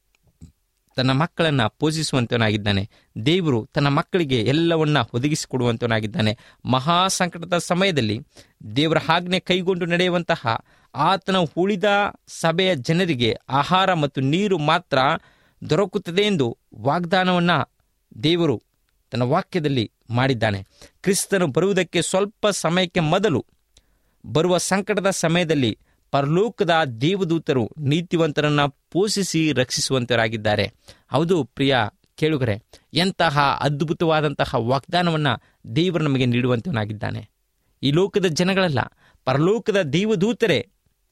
ತನ್ನ ಮಕ್ಕಳನ್ನು ಪೋಷಿಸುವಂತವನಾಗಿದ್ದಾನೆ ದೇವರು ತನ್ನ ಮಕ್ಕಳಿಗೆ ಎಲ್ಲವನ್ನ ಒದಗಿಸಿಕೊಡುವಂತವನಾಗಿದ್ದಾನೆ ಮಹಾ ಸಂಕಟದ ಸಮಯದಲ್ಲಿ ದೇವರ ಆಜ್ಞೆ ಕೈಗೊಂಡು ನಡೆಯುವಂತಹ ಆತನ ಉಳಿದ ಸಭೆಯ ಜನರಿಗೆ ಆಹಾರ ಮತ್ತು ನೀರು ಮಾತ್ರ ದೊರಕುತ್ತದೆ ಎಂದು ವಾಗ್ದಾನವನ್ನು ದೇವರು ತನ್ನ ವಾಕ್ಯದಲ್ಲಿ ಮಾಡಿದ್ದಾನೆ ಕ್ರಿಸ್ತನು ಬರುವುದಕ್ಕೆ ಸ್ವಲ್ಪ ಸಮಯಕ್ಕೆ ಮೊದಲು ಬರುವ ಸಂಕಟದ ಸಮಯದಲ್ಲಿ ಪರಲೋಕದ ದೇವದೂತರು ನೀತಿವಂತರನ್ನ ಪೋಷಿಸಿ ರಕ್ಷಿಸುವಂತರಾಗಿದ್ದಾರೆ ಹೌದು ಪ್ರಿಯ ಕೇಳುಗರೆ ಎಂತಹ ಅದ್ಭುತವಾದಂತಹ ವಾಗ್ದಾನವನ್ನು ದೇವರು ನಮಗೆ ನೀಡುವಂತವನಾಗಿದ್ದಾನೆ ಈ ಲೋಕದ ಜನಗಳಲ್ಲ ಪರಲೋಕದ ದೇವದೂತರೇ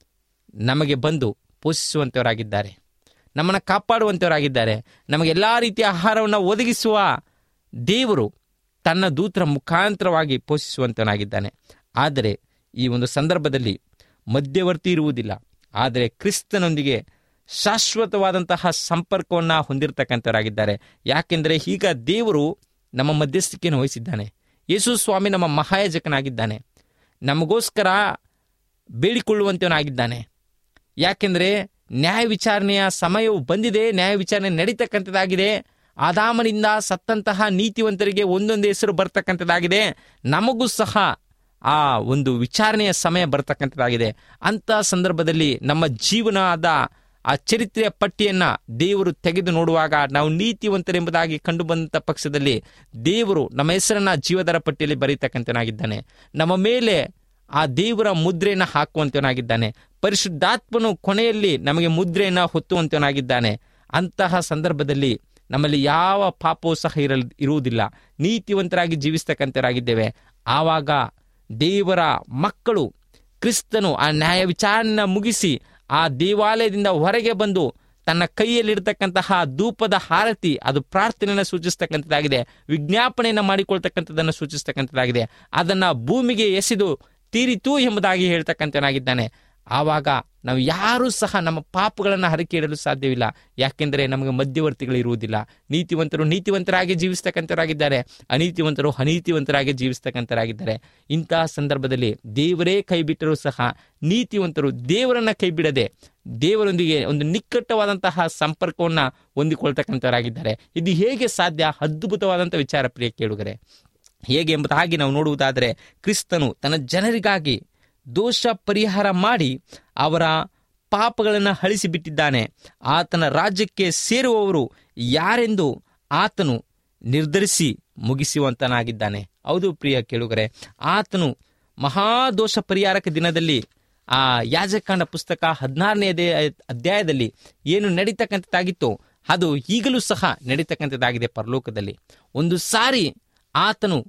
ನಮಗೆ ಬಂದು ಪೋಷಿಸುವಂಥವರಾಗಿದ್ದಾರೆ ನಮ್ಮನ್ನು ಕಾಪಾಡುವಂಥವರಾಗಿದ್ದಾರೆ ನಮಗೆಲ್ಲ ರೀತಿಯ ಆಹಾರವನ್ನು ಒದಗಿಸುವ ದೇವರು ತನ್ನ ದೂತರ ಮುಖಾಂತರವಾಗಿ ಪೋಷಿಸುವಂತವನಾಗಿದ್ದಾನೆ ಆದರೆ ಈ ಒಂದು ಸಂದರ್ಭದಲ್ಲಿ ಮಧ್ಯವರ್ತಿ ಇರುವುದಿಲ್ಲ ಆದರೆ ಕ್ರಿಸ್ತನೊಂದಿಗೆ ಶಾಶ್ವತವಾದಂತಹ ಸಂಪರ್ಕವನ್ನು ಹೊಂದಿರತಕ್ಕಂಥವರಾಗಿದ್ದಾರೆ ಯಾಕೆಂದರೆ ಈಗ ದೇವರು ನಮ್ಮ ಮಧ್ಯಸ್ಥಿಕೆಯನ್ನು ವಹಿಸಿದ್ದಾನೆ ಯೇಸು ಸ್ವಾಮಿ ನಮ್ಮ ಮಹಾಯಾಜಕನಾಗಿದ್ದಾನೆ ನಮಗೋಸ್ಕರ ಬೇಡಿಕೊಳ್ಳುವಂತವನಾಗಿದ್ದಾನೆ ಯಾಕೆಂದರೆ ನ್ಯಾಯ ವಿಚಾರಣೆಯ ಸಮಯವು ಬಂದಿದೆ ನ್ಯಾಯ ವಿಚಾರಣೆ ನಡೀತಕ್ಕಂಥದ್ದಾಗಿದೆ ಆದಾಮನಿಂದ ಸತ್ತಂತಹ ನೀತಿವಂತರಿಗೆ ಒಂದೊಂದು ಹೆಸರು ಬರ್ತಕ್ಕಂಥದ್ದಾಗಿದೆ ನಮಗೂ ಸಹ ಆ ಒಂದು ವಿಚಾರಣೆಯ ಸಮಯ ಬರ್ತಕ್ಕಂಥದ್ದಾಗಿದೆ ಅಂಥ ಸಂದರ್ಭದಲ್ಲಿ ನಮ್ಮ ಜೀವನದ ಆ ಚರಿತ್ರೆಯ ಪಟ್ಟಿಯನ್ನ ದೇವರು ತೆಗೆದು ನೋಡುವಾಗ ನಾವು ನೀತಿವಂತರೆಂಬುದಾಗಿ ಕಂಡು ಬಂದಂಥ ಪಕ್ಷದಲ್ಲಿ ದೇವರು ನಮ್ಮ ಹೆಸರನ್ನ ಜೀವದರ ಪಟ್ಟಿಯಲ್ಲಿ ಬರೀತಕ್ಕಂಥನಾಗಿದ್ದಾನೆ ನಮ್ಮ ಮೇಲೆ ಆ ದೇವರ ಮುದ್ರೆಯನ್ನು ಹಾಕುವಂತವನಾಗಿದ್ದಾನೆ ಪರಿಶುದ್ಧಾತ್ಮನು ಕೊನೆಯಲ್ಲಿ ನಮಗೆ ಮುದ್ರೆಯನ್ನು ಹೊತ್ತುವಂತವನಾಗಿದ್ದಾನೆ ಅಂತಹ ಸಂದರ್ಭದಲ್ಲಿ ನಮ್ಮಲ್ಲಿ ಯಾವ ಪಾಪವೂ ಸಹ ಇರಲ್ ಇರುವುದಿಲ್ಲ ನೀತಿವಂತರಾಗಿ ಜೀವಿಸ್ತಕ್ಕಂಥವರಾಗಿದ್ದೇವೆ ಆವಾಗ ದೇವರ ಮಕ್ಕಳು ಕ್ರಿಸ್ತನು ಆ ನ್ಯಾಯ ವಿಚಾರಣೆ ಮುಗಿಸಿ ಆ ದೇವಾಲಯದಿಂದ ಹೊರಗೆ ಬಂದು ತನ್ನ ಕೈಯಲ್ಲಿರ್ತಕ್ಕಂತಹ ಧೂಪದ ಹಾರತಿ ಅದು ಪ್ರಾರ್ಥನೆಯನ್ನು ಸೂಚಿಸ್ತಕ್ಕಂಥದ್ದಾಗಿದೆ ವಿಜ್ಞಾಪನೆಯನ್ನು ಮಾಡಿಕೊಳ್ತಕ್ಕಂಥದ್ದನ್ನು ಸೂಚಿಸ್ತಕ್ಕಂಥದ್ದಾಗಿದೆ ಅದನ್ನು ಭೂಮಿಗೆ ಎಸೆದು ತೀರಿತು ಎಂಬುದಾಗಿ ಹೇಳ್ತಕ್ಕಂಥನಾಗಿದ್ದಾನೆ ಆವಾಗ ನಾವು ಯಾರೂ ಸಹ ನಮ್ಮ ಪಾಪಗಳನ್ನು ಹರಕೆ ಇಡಲು ಸಾಧ್ಯವಿಲ್ಲ ಯಾಕೆಂದರೆ ನಮಗೆ ಮಧ್ಯವರ್ತಿಗಳು ಇರುವುದಿಲ್ಲ ನೀತಿವಂತರು ನೀತಿವಂತರಾಗಿ ಜೀವಿಸ್ತಕ್ಕಂಥವರಾಗಿದ್ದಾರೆ ಅನೀತಿವಂತರು ಅನೀತಿವಂತರಾಗಿ ಜೀವಿಸ್ತಕ್ಕಂಥವರಾಗಿದ್ದಾರೆ ಇಂತಹ ಸಂದರ್ಭದಲ್ಲಿ ದೇವರೇ ಕೈ ಬಿಟ್ಟರೂ ಸಹ ನೀತಿವಂತರು ದೇವರನ್ನ ಕೈ ಬಿಡದೆ ದೇವರೊಂದಿಗೆ ಒಂದು ನಿಕ್ಕಟ್ಟವಾದಂತಹ ಸಂಪರ್ಕವನ್ನು ಹೊಂದಿಕೊಳ್ತಕ್ಕಂಥವರಾಗಿದ್ದಾರೆ ಇದು ಹೇಗೆ ಸಾಧ್ಯ ಅದ್ಭುತವಾದಂಥ ವಿಚಾರ ಪ್ರಿಯ ಕೇಳುಗರೆ ಹೇಗೆ ಎಂಬುದಾಗಿ ನಾವು ನೋಡುವುದಾದರೆ ಕ್ರಿಸ್ತನು ತನ್ನ ಜನರಿಗಾಗಿ ದೋಷ ಪರಿಹಾರ ಮಾಡಿ ಅವರ ಪಾಪಗಳನ್ನು ಅಳಿಸಿಬಿಟ್ಟಿದ್ದಾನೆ ಆತನ ರಾಜ್ಯಕ್ಕೆ ಸೇರುವವರು ಯಾರೆಂದು ಆತನು ನಿರ್ಧರಿಸಿ ಮುಗಿಸುವಂತನಾಗಿದ್ದಾನೆ ಹೌದು ಪ್ರಿಯ ಕೇಳುಗರೆ ಆತನು ಮಹಾದೋಷ ಪರಿಹಾರಕ ದಿನದಲ್ಲಿ ಆ ಯಾಜಕಾಂಡ ಪುಸ್ತಕ ಹದಿನಾರನೇ ಅಧ್ಯಾಯದಲ್ಲಿ ಏನು ನಡೀತಕ್ಕಂಥದ್ದಾಗಿತ್ತೋ ಅದು ಈಗಲೂ ಸಹ ನಡೀತಕ್ಕಂಥದ್ದಾಗಿದೆ ಪರಲೋಕದಲ್ಲಿ ಒಂದು ಸಾರಿ ಆತನು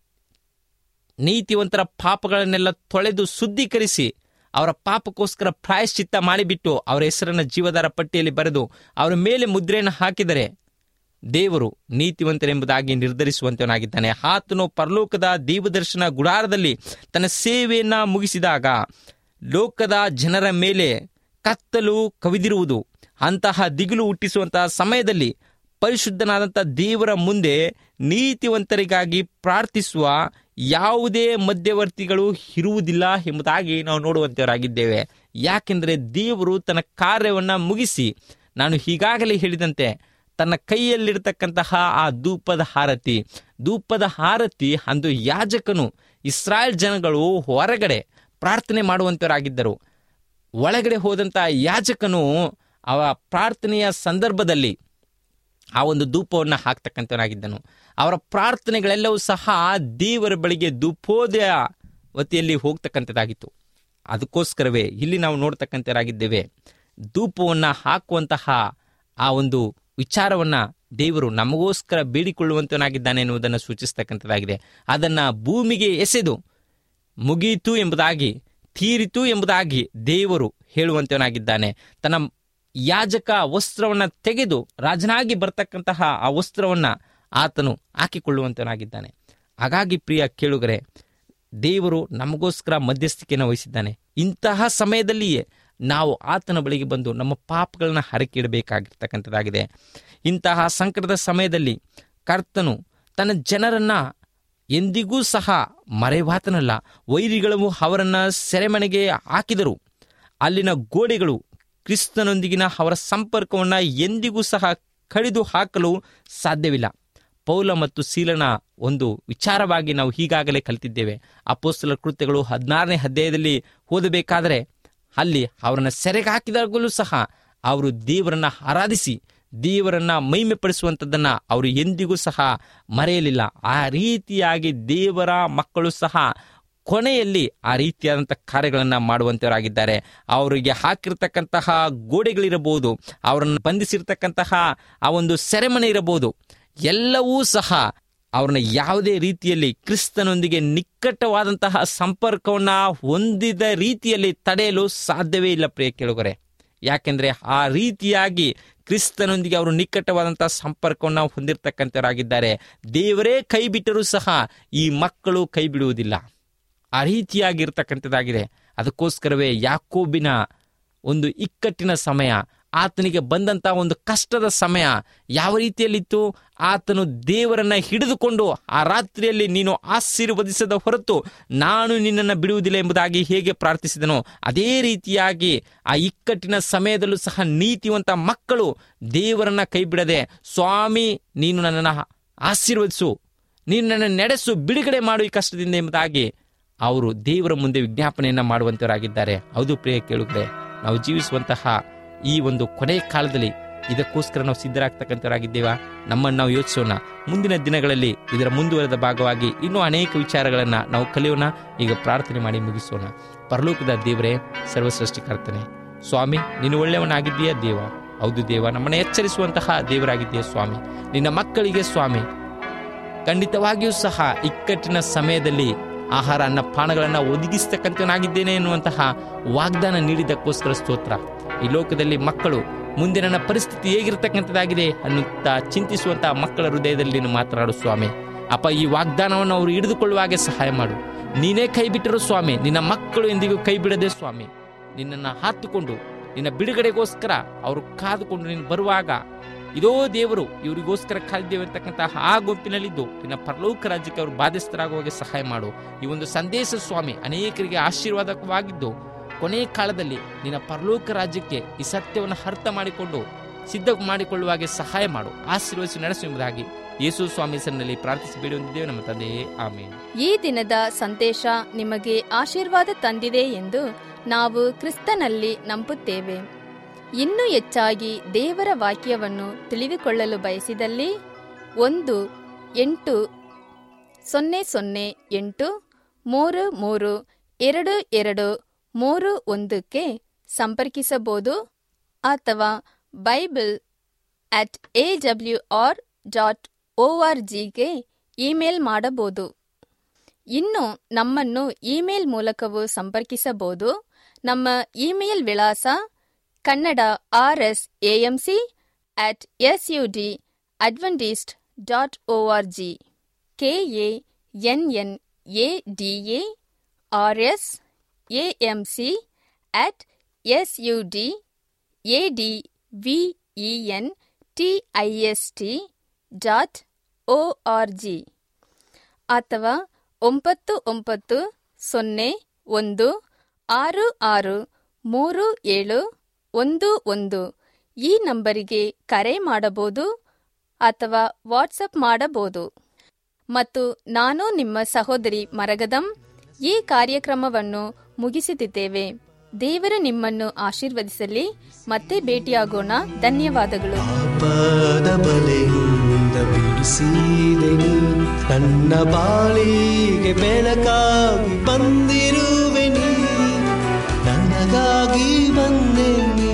ನೀತಿವಂತರ ಪಾಪಗಳನ್ನೆಲ್ಲ ತೊಳೆದು ಶುದ್ಧೀಕರಿಸಿ ಅವರ ಪಾಪಕ್ಕೋಸ್ಕರ ಪ್ರಾಯಶ್ಚಿತ್ತ ಮಾಡಿಬಿಟ್ಟು ಅವರ ಹೆಸರನ್ನ ಜೀವದಾರ ಪಟ್ಟಿಯಲ್ಲಿ ಬರೆದು ಅವರ ಮೇಲೆ ಮುದ್ರೆಯನ್ನು ಹಾಕಿದರೆ ದೇವರು ನೀತಿವಂತರೆಂಬುದಾಗಿ ನಿರ್ಧರಿಸುವಂತವನಾಗಿದ್ದಾನೆ ಆತನು ಪರಲೋಕದ ದೇವದರ್ಶನ ಗುಡಾರದಲ್ಲಿ ತನ್ನ ಸೇವೆಯನ್ನ ಮುಗಿಸಿದಾಗ ಲೋಕದ ಜನರ ಮೇಲೆ ಕತ್ತಲು ಕವಿದಿರುವುದು ಅಂತಹ ದಿಗಿಲು ಹುಟ್ಟಿಸುವಂತಹ ಸಮಯದಲ್ಲಿ ಪರಿಶುದ್ಧನಾದಂಥ ದೇವರ ಮುಂದೆ ನೀತಿವಂತರಿಗಾಗಿ ಪ್ರಾರ್ಥಿಸುವ ಯಾವುದೇ ಮಧ್ಯವರ್ತಿಗಳು ಇರುವುದಿಲ್ಲ ಎಂಬುದಾಗಿ ನಾವು ನೋಡುವಂತವರಾಗಿದ್ದೇವೆ ಯಾಕೆಂದರೆ ದೇವರು ತನ್ನ ಕಾರ್ಯವನ್ನು ಮುಗಿಸಿ ನಾನು ಈಗಾಗಲೇ ಹೇಳಿದಂತೆ ತನ್ನ ಕೈಯಲ್ಲಿರ್ತಕ್ಕಂತಹ ಆ ಧೂಪದ ಹಾರತಿ ಧೂಪದ ಹಾರತಿ ಅಂದು ಯಾಜಕನು ಇಸ್ರಾಯೇಲ್ ಜನಗಳು ಹೊರಗಡೆ ಪ್ರಾರ್ಥನೆ ಮಾಡುವಂತವರಾಗಿದ್ದರು ಒಳಗಡೆ ಹೋದಂಥ ಯಾಜಕನು ಅವ ಪ್ರಾರ್ಥನೆಯ ಸಂದರ್ಭದಲ್ಲಿ ಆ ಒಂದು ಧೂಪವನ್ನು ಹಾಕ್ತಕ್ಕಂಥವನಾಗಿದ್ದನು ಅವರ ಪ್ರಾರ್ಥನೆಗಳೆಲ್ಲವೂ ಸಹ ದೇವರ ಬಳಿಗೆ ಧೂಪೋದಯ ವತಿಯಲ್ಲಿ ಹೋಗ್ತಕ್ಕಂಥದ್ದಾಗಿತ್ತು ಅದಕ್ಕೋಸ್ಕರವೇ ಇಲ್ಲಿ ನಾವು ನೋಡ್ತಕ್ಕಂಥವರಾಗಿದ್ದೇವೆ ಧೂಪವನ್ನು ಹಾಕುವಂತಹ ಆ ಒಂದು ವಿಚಾರವನ್ನು ದೇವರು ನಮಗೋಸ್ಕರ ಬೇಡಿಕೊಳ್ಳುವಂತವನಾಗಿದ್ದಾನೆ ಎನ್ನುವುದನ್ನು ಸೂಚಿಸ್ತಕ್ಕಂಥದ್ದಾಗಿದೆ ಅದನ್ನು ಭೂಮಿಗೆ ಎಸೆದು ಮುಗಿಯಿತು ಎಂಬುದಾಗಿ ತೀರಿತು ಎಂಬುದಾಗಿ ದೇವರು ಹೇಳುವಂತವನಾಗಿದ್ದಾನೆ ತನ್ನ ಯಾಜಕ ವಸ್ತ್ರವನ್ನು ತೆಗೆದು ರಾಜನಾಗಿ ಬರ್ತಕ್ಕಂತಹ ಆ ವಸ್ತ್ರವನ್ನು ಆತನು ಹಾಕಿಕೊಳ್ಳುವಂತವನಾಗಿದ್ದಾನೆ ಹಾಗಾಗಿ ಪ್ರಿಯ ಕೇಳುಗರೆ ದೇವರು ನಮಗೋಸ್ಕರ ಮಧ್ಯಸ್ಥಿಕೆಯನ್ನು ವಹಿಸಿದ್ದಾನೆ ಇಂತಹ ಸಮಯದಲ್ಲಿಯೇ ನಾವು ಆತನ ಬಳಿಗೆ ಬಂದು ನಮ್ಮ ಪಾಪಗಳನ್ನ ಹರಕಿಡಬೇಕಾಗಿರ್ತಕ್ಕಂಥದ್ದಾಗಿದೆ ಇಂತಹ ಸಂಕಟದ ಸಮಯದಲ್ಲಿ ಕರ್ತನು ತನ್ನ ಜನರನ್ನ ಎಂದಿಗೂ ಸಹ ಮರೆವಾತನಲ್ಲ ವೈರಿಗಳು ಅವರನ್ನ ಸೆರೆಮನೆಗೆ ಹಾಕಿದರು ಅಲ್ಲಿನ ಗೋಡೆಗಳು ಕ್ರಿಸ್ತನೊಂದಿಗಿನ ಅವರ ಸಂಪರ್ಕವನ್ನು ಎಂದಿಗೂ ಸಹ ಕಡಿದು ಹಾಕಲು ಸಾಧ್ಯವಿಲ್ಲ ಪೌಲ ಮತ್ತು ಸೀಲನ ಒಂದು ವಿಚಾರವಾಗಿ ನಾವು ಈಗಾಗಲೇ ಕಲಿತಿದ್ದೇವೆ ಅಪೋಸ್ತಲ ಕೃತ್ಯಗಳು ಹದಿನಾರನೇ ಅಧ್ಯಾಯದಲ್ಲಿ ಓದಬೇಕಾದರೆ ಅಲ್ಲಿ ಅವರನ್ನ ಸೆರೆಗೆ ಹಾಕಿದಾಗಲೂ ಸಹ ಅವರು ದೇವರನ್ನ ಆರಾಧಿಸಿ ದೇವರನ್ನ ಮಹಿಮೆ ಪಡಿಸುವಂಥದ್ದನ್ನ ಅವರು ಎಂದಿಗೂ ಸಹ ಮರೆಯಲಿಲ್ಲ ಆ ರೀತಿಯಾಗಿ ದೇವರ ಮಕ್ಕಳು ಸಹ ಕೊನೆಯಲ್ಲಿ ಆ ರೀತಿಯಾದಂಥ ಕಾರ್ಯಗಳನ್ನು ಮಾಡುವಂತವರಾಗಿದ್ದಾರೆ ಅವರಿಗೆ ಹಾಕಿರ್ತಕ್ಕಂತಹ ಗೋಡೆಗಳಿರಬಹುದು ಅವರನ್ನು ಬಂಧಿಸಿರ್ತಕ್ಕಂತಹ ಆ ಒಂದು ಸೆರೆಮನೆ ಇರಬಹುದು ಎಲ್ಲವೂ ಸಹ ಅವ್ರನ್ನ ಯಾವುದೇ ರೀತಿಯಲ್ಲಿ ಕ್ರಿಸ್ತನೊಂದಿಗೆ ನಿಕಟವಾದಂತಹ ಸಂಪರ್ಕವನ್ನ ಹೊಂದಿದ ರೀತಿಯಲ್ಲಿ ತಡೆಯಲು ಸಾಧ್ಯವೇ ಇಲ್ಲ ಪ್ರಿಯ ಕೇಳುಗರೆ ಯಾಕೆಂದ್ರೆ ಆ ರೀತಿಯಾಗಿ ಕ್ರಿಸ್ತನೊಂದಿಗೆ ಅವರು ನಿಕಟವಾದಂತಹ ಸಂಪರ್ಕವನ್ನು ಹೊಂದಿರತಕ್ಕಂಥವರಾಗಿದ್ದಾರೆ ದೇವರೇ ಕೈ ಬಿಟ್ಟರೂ ಸಹ ಈ ಮಕ್ಕಳು ಕೈ ಬಿಡುವುದಿಲ್ಲ ಆ ರೀತಿಯಾಗಿರ್ತಕ್ಕಂಥದ್ದಾಗಿದೆ ಅದಕ್ಕೋಸ್ಕರವೇ ಯಾಕೋಬಿನ ಒಂದು ಇಕ್ಕಟ್ಟಿನ ಸಮಯ ಆತನಿಗೆ ಬಂದಂತ ಒಂದು ಕಷ್ಟದ ಸಮಯ ಯಾವ ರೀತಿಯಲ್ಲಿತ್ತು ಆತನು ದೇವರನ್ನ ಹಿಡಿದುಕೊಂಡು ಆ ರಾತ್ರಿಯಲ್ಲಿ ನೀನು ಆಶೀರ್ವದಿಸದ ಹೊರತು ನಾನು ನಿನ್ನನ್ನು ಬಿಡುವುದಿಲ್ಲ ಎಂಬುದಾಗಿ ಹೇಗೆ ಪ್ರಾರ್ಥಿಸಿದನೋ ಅದೇ ರೀತಿಯಾಗಿ ಆ ಇಕ್ಕಟ್ಟಿನ ಸಮಯದಲ್ಲೂ ಸಹ ನೀತಿವಂತ ಮಕ್ಕಳು ದೇವರನ್ನ ಕೈ ಬಿಡದೆ ಸ್ವಾಮಿ ನೀನು ನನ್ನನ್ನು ಆಶೀರ್ವದಿಸು ನೀನು ನನ್ನ ನಡೆಸು ಬಿಡುಗಡೆ ಮಾಡು ಈ ಕಷ್ಟದಿಂದ ಎಂಬುದಾಗಿ ಅವರು ದೇವರ ಮುಂದೆ ವಿಜ್ಞಾಪನೆಯನ್ನ ಮಾಡುವಂತವರಾಗಿದ್ದಾರೆ ಹೌದು ಪ್ರಿಯ ಕೇಳುಗರೆ ನಾವು ಜೀವಿಸುವಂತಹ ಈ ಒಂದು ಕೊನೆಯ ಕಾಲದಲ್ಲಿ ಇದಕ್ಕೋಸ್ಕರ ನಾವು ಸಿದ್ಧರಾಗ್ತಕ್ಕಂಥವರಾಗಿದ್ದೇವಾ ನಮ್ಮನ್ನು ನಾವು ಯೋಚಿಸೋಣ ಮುಂದಿನ ದಿನಗಳಲ್ಲಿ ಇದರ ಮುಂದುವರೆದ ಭಾಗವಾಗಿ ಇನ್ನೂ ಅನೇಕ ವಿಚಾರಗಳನ್ನು ನಾವು ಕಲಿಯೋಣ ಈಗ ಪ್ರಾರ್ಥನೆ ಮಾಡಿ ಮುಗಿಸೋಣ ಪರಲೋಕದ ದೇವರೇ ಸರ್ವಸೃಷ್ಟಿಕರ್ತನೆ ಸ್ವಾಮಿ ನೀನು ಒಳ್ಳೆಯವನಾಗಿದ್ದೀಯಾ ದೇವ ಹೌದು ದೇವ ನಮ್ಮನ್ನು ಎಚ್ಚರಿಸುವಂತಹ ದೇವರಾಗಿದ್ದೀಯ ಸ್ವಾಮಿ ನಿನ್ನ ಮಕ್ಕಳಿಗೆ ಸ್ವಾಮಿ ಖಂಡಿತವಾಗಿಯೂ ಸಹ ಇಕ್ಕಟ್ಟಿನ ಸಮಯದಲ್ಲಿ ಆಹಾರ ಅನ್ನ ಪಾನಗಳನ್ನು ಒದಗಿಸ್ತಕ್ಕಂಥವನಾಗಿದ್ದೇನೆ ಎನ್ನುವಂತಹ ವಾಗ್ದಾನ ನೀಡಿದ್ದಕ್ಕೋಸ್ಕರ ಸ್ತೋತ್ರ ಈ ಲೋಕದಲ್ಲಿ ಮಕ್ಕಳು ಮುಂದೆ ನನ್ನ ಪರಿಸ್ಥಿತಿ ಹೇಗಿರ್ತಕ್ಕಂಥದ್ದಾಗಿದೆ ಅನ್ನುತ್ತಾ ಚಿಂತಿಸುವಂತಹ ಮಕ್ಕಳ ಹೃದಯದಲ್ಲಿ ನೀನು ಮಾತನಾಡು ಸ್ವಾಮಿ ಅಪ್ಪ ಈ ವಾಗ್ದಾನವನ್ನು ಅವರು ಹಿಡಿದುಕೊಳ್ಳುವ ಹಾಗೆ ಸಹಾಯ ಮಾಡು ನೀನೇ ಕೈ ಬಿಟ್ಟರು ಸ್ವಾಮಿ ನಿನ್ನ ಮಕ್ಕಳು ಎಂದಿಗೂ ಕೈ ಬಿಡದೆ ಸ್ವಾಮಿ ನಿನ್ನನ್ನು ಹಾತುಕೊಂಡು ನಿನ್ನ ಬಿಡುಗಡೆಗೋಸ್ಕರ ಅವರು ಕಾದುಕೊಂಡು ನೀನು ಬರುವಾಗ ಇದೋ ದೇವರು ಇವರಿಗೋಸ್ಕರ ಕಾದಿದ್ದೇವೆ ಅಂತಕ್ಕಂತಹ ಆ ಗುಂಪಿನಲ್ಲಿದ್ದು ನಿನ್ನ ಪರಲೋಕ ರಾಜ್ಯಕ್ಕೆ ಅವರು ಬಾಧ್ಯಸ್ಥರಾಗುವಾಗೆ ಸಹಾಯ ಮಾಡು ಈ ಒಂದು ಸಂದೇಶ ಸ್ವಾಮಿ ಅನೇಕರಿಗೆ ಆಶೀರ್ವಾದಕವಾಗಿದ್ದು ಕೊನೆ ಕಾಲದಲ್ಲಿ ನಿನ್ನ ಪರಲೋಕ ರಾಜ್ಯಕ್ಕೆ ಈ ಸತ್ಯವನ್ನು ಅರ್ಥ ಮಾಡಿಕೊಂಡು ಸಿದ್ಧ ಮಾಡಿಕೊಳ್ಳುವಾಗೆ ಸಹಾಯ ಮಾಡು ಆಶೀರ್ವದಿಸಿ ನಡೆಸುವುದಾಗಿ ಯೇಸು ಸ್ವಾಮಿ ಹೆಸರಿನಲ್ಲಿ ಪ್ರಾರ್ಥಿಸಿ ಬೇಡುವಂತಿದ್ದೇವೆ ನಮ್ಮ ತಂದೆಯೇ ಆಮೇಲೆ ಈ ದಿನದ ಸಂದೇಶ ನಿಮಗೆ ಆಶೀರ್ವಾದ ತಂದಿದೆ ಎಂದು ನಾವು ಕ್ರಿಸ್ತನಲ್ಲಿ ನಂಬುತ್ತೇವೆ ಇನ್ನೂ ಹೆಚ್ಚಾಗಿ ದೇವರ ವಾಕ್ಯವನ್ನು ತಿಳಿದುಕೊಳ್ಳಲು ಬಯಸಿದಲ್ಲಿ ಒಂದು ಎಂಟು ಸೊನ್ನೆ ಸೊನ್ನೆ ಎಂಟು ಮೂರು ಮೂರು ಎರಡು ಎರಡು ಮೂರು ಒಂದಕ್ಕೆ ಸಂಪರ್ಕಿಸಬಹುದು ಅಥವಾ Bible at A W R dot O R ಜಿಗೆ ಇಮೇಲ್ ಮಾಡಬಹುದು ಇನ್ನು ನಮ್ಮನ್ನು ಇಮೇಲ್ ಮೂಲಕವೂ ಸಂಪರ್ಕಿಸಬಹುದು ನಮ್ಮ ಇಮೇಲ್ ವಿಳಾಸ Kannada R S AMC at S U D Adventist dot O R G K A N N A D A R S AMC at S U D A D V E N T I S T dot O R G ಅಥವಾ ಒಂಬತ್ತು ಒಂಬತ್ತು ಸೊನ್ನೆ ಒಂದು ಆರು ಆರು ಮೂರು ಏಳು ಒಂದು ಒಂದು ಈ ನಂಬರಿಗೆ ಕರೆ ಮಾಡಬಹುದು ಅಥವಾ ವಾಟ್ಸಪ್ ಮಾಡಬಹುದು ಮತ್ತು ನಾನು ನಿಮ್ಮ ಸಹೋದರಿ ಮರಗದಂ ಈ ಕಾರ್ಯಕ್ರಮವನ್ನು ಮುಗಿಸುತ್ತಿದ್ದೇವೆ ದೇವರು ನಿಮ್ಮನ್ನು ಆಶೀರ್ವದಿಸಲಿ ಮತ್ತೆ ಭೇಟಿಯಾಗೋಣ ಧನ್ಯವಾದಗಳು ಪಾಪದ ಬಲೆಯಿಂದ ಬಿಡಿಸಿದೆ ನೀ ನನ್ನ ಬಾಳಿಗೆ ಬೆಳಕಾಗಿ ಬಂದಿರುವೆ ನೀ ನನಗಾಗಿ ಬಂದೆ ನೀ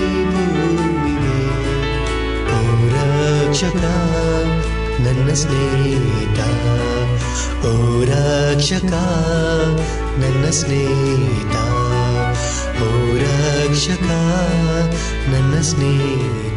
ಭೂಮಿಗೆ ಓ ರಕ್ಷಕ ನನ್ನ ಸ್ನೇಹಿತ ಓ ರಕ್ಷಕ ನನ್ನ ಸ್ನೇಹಿತ ಓ ರಕ್ಷಕ ನನ್ನ ಸ್ನೇಹಿತ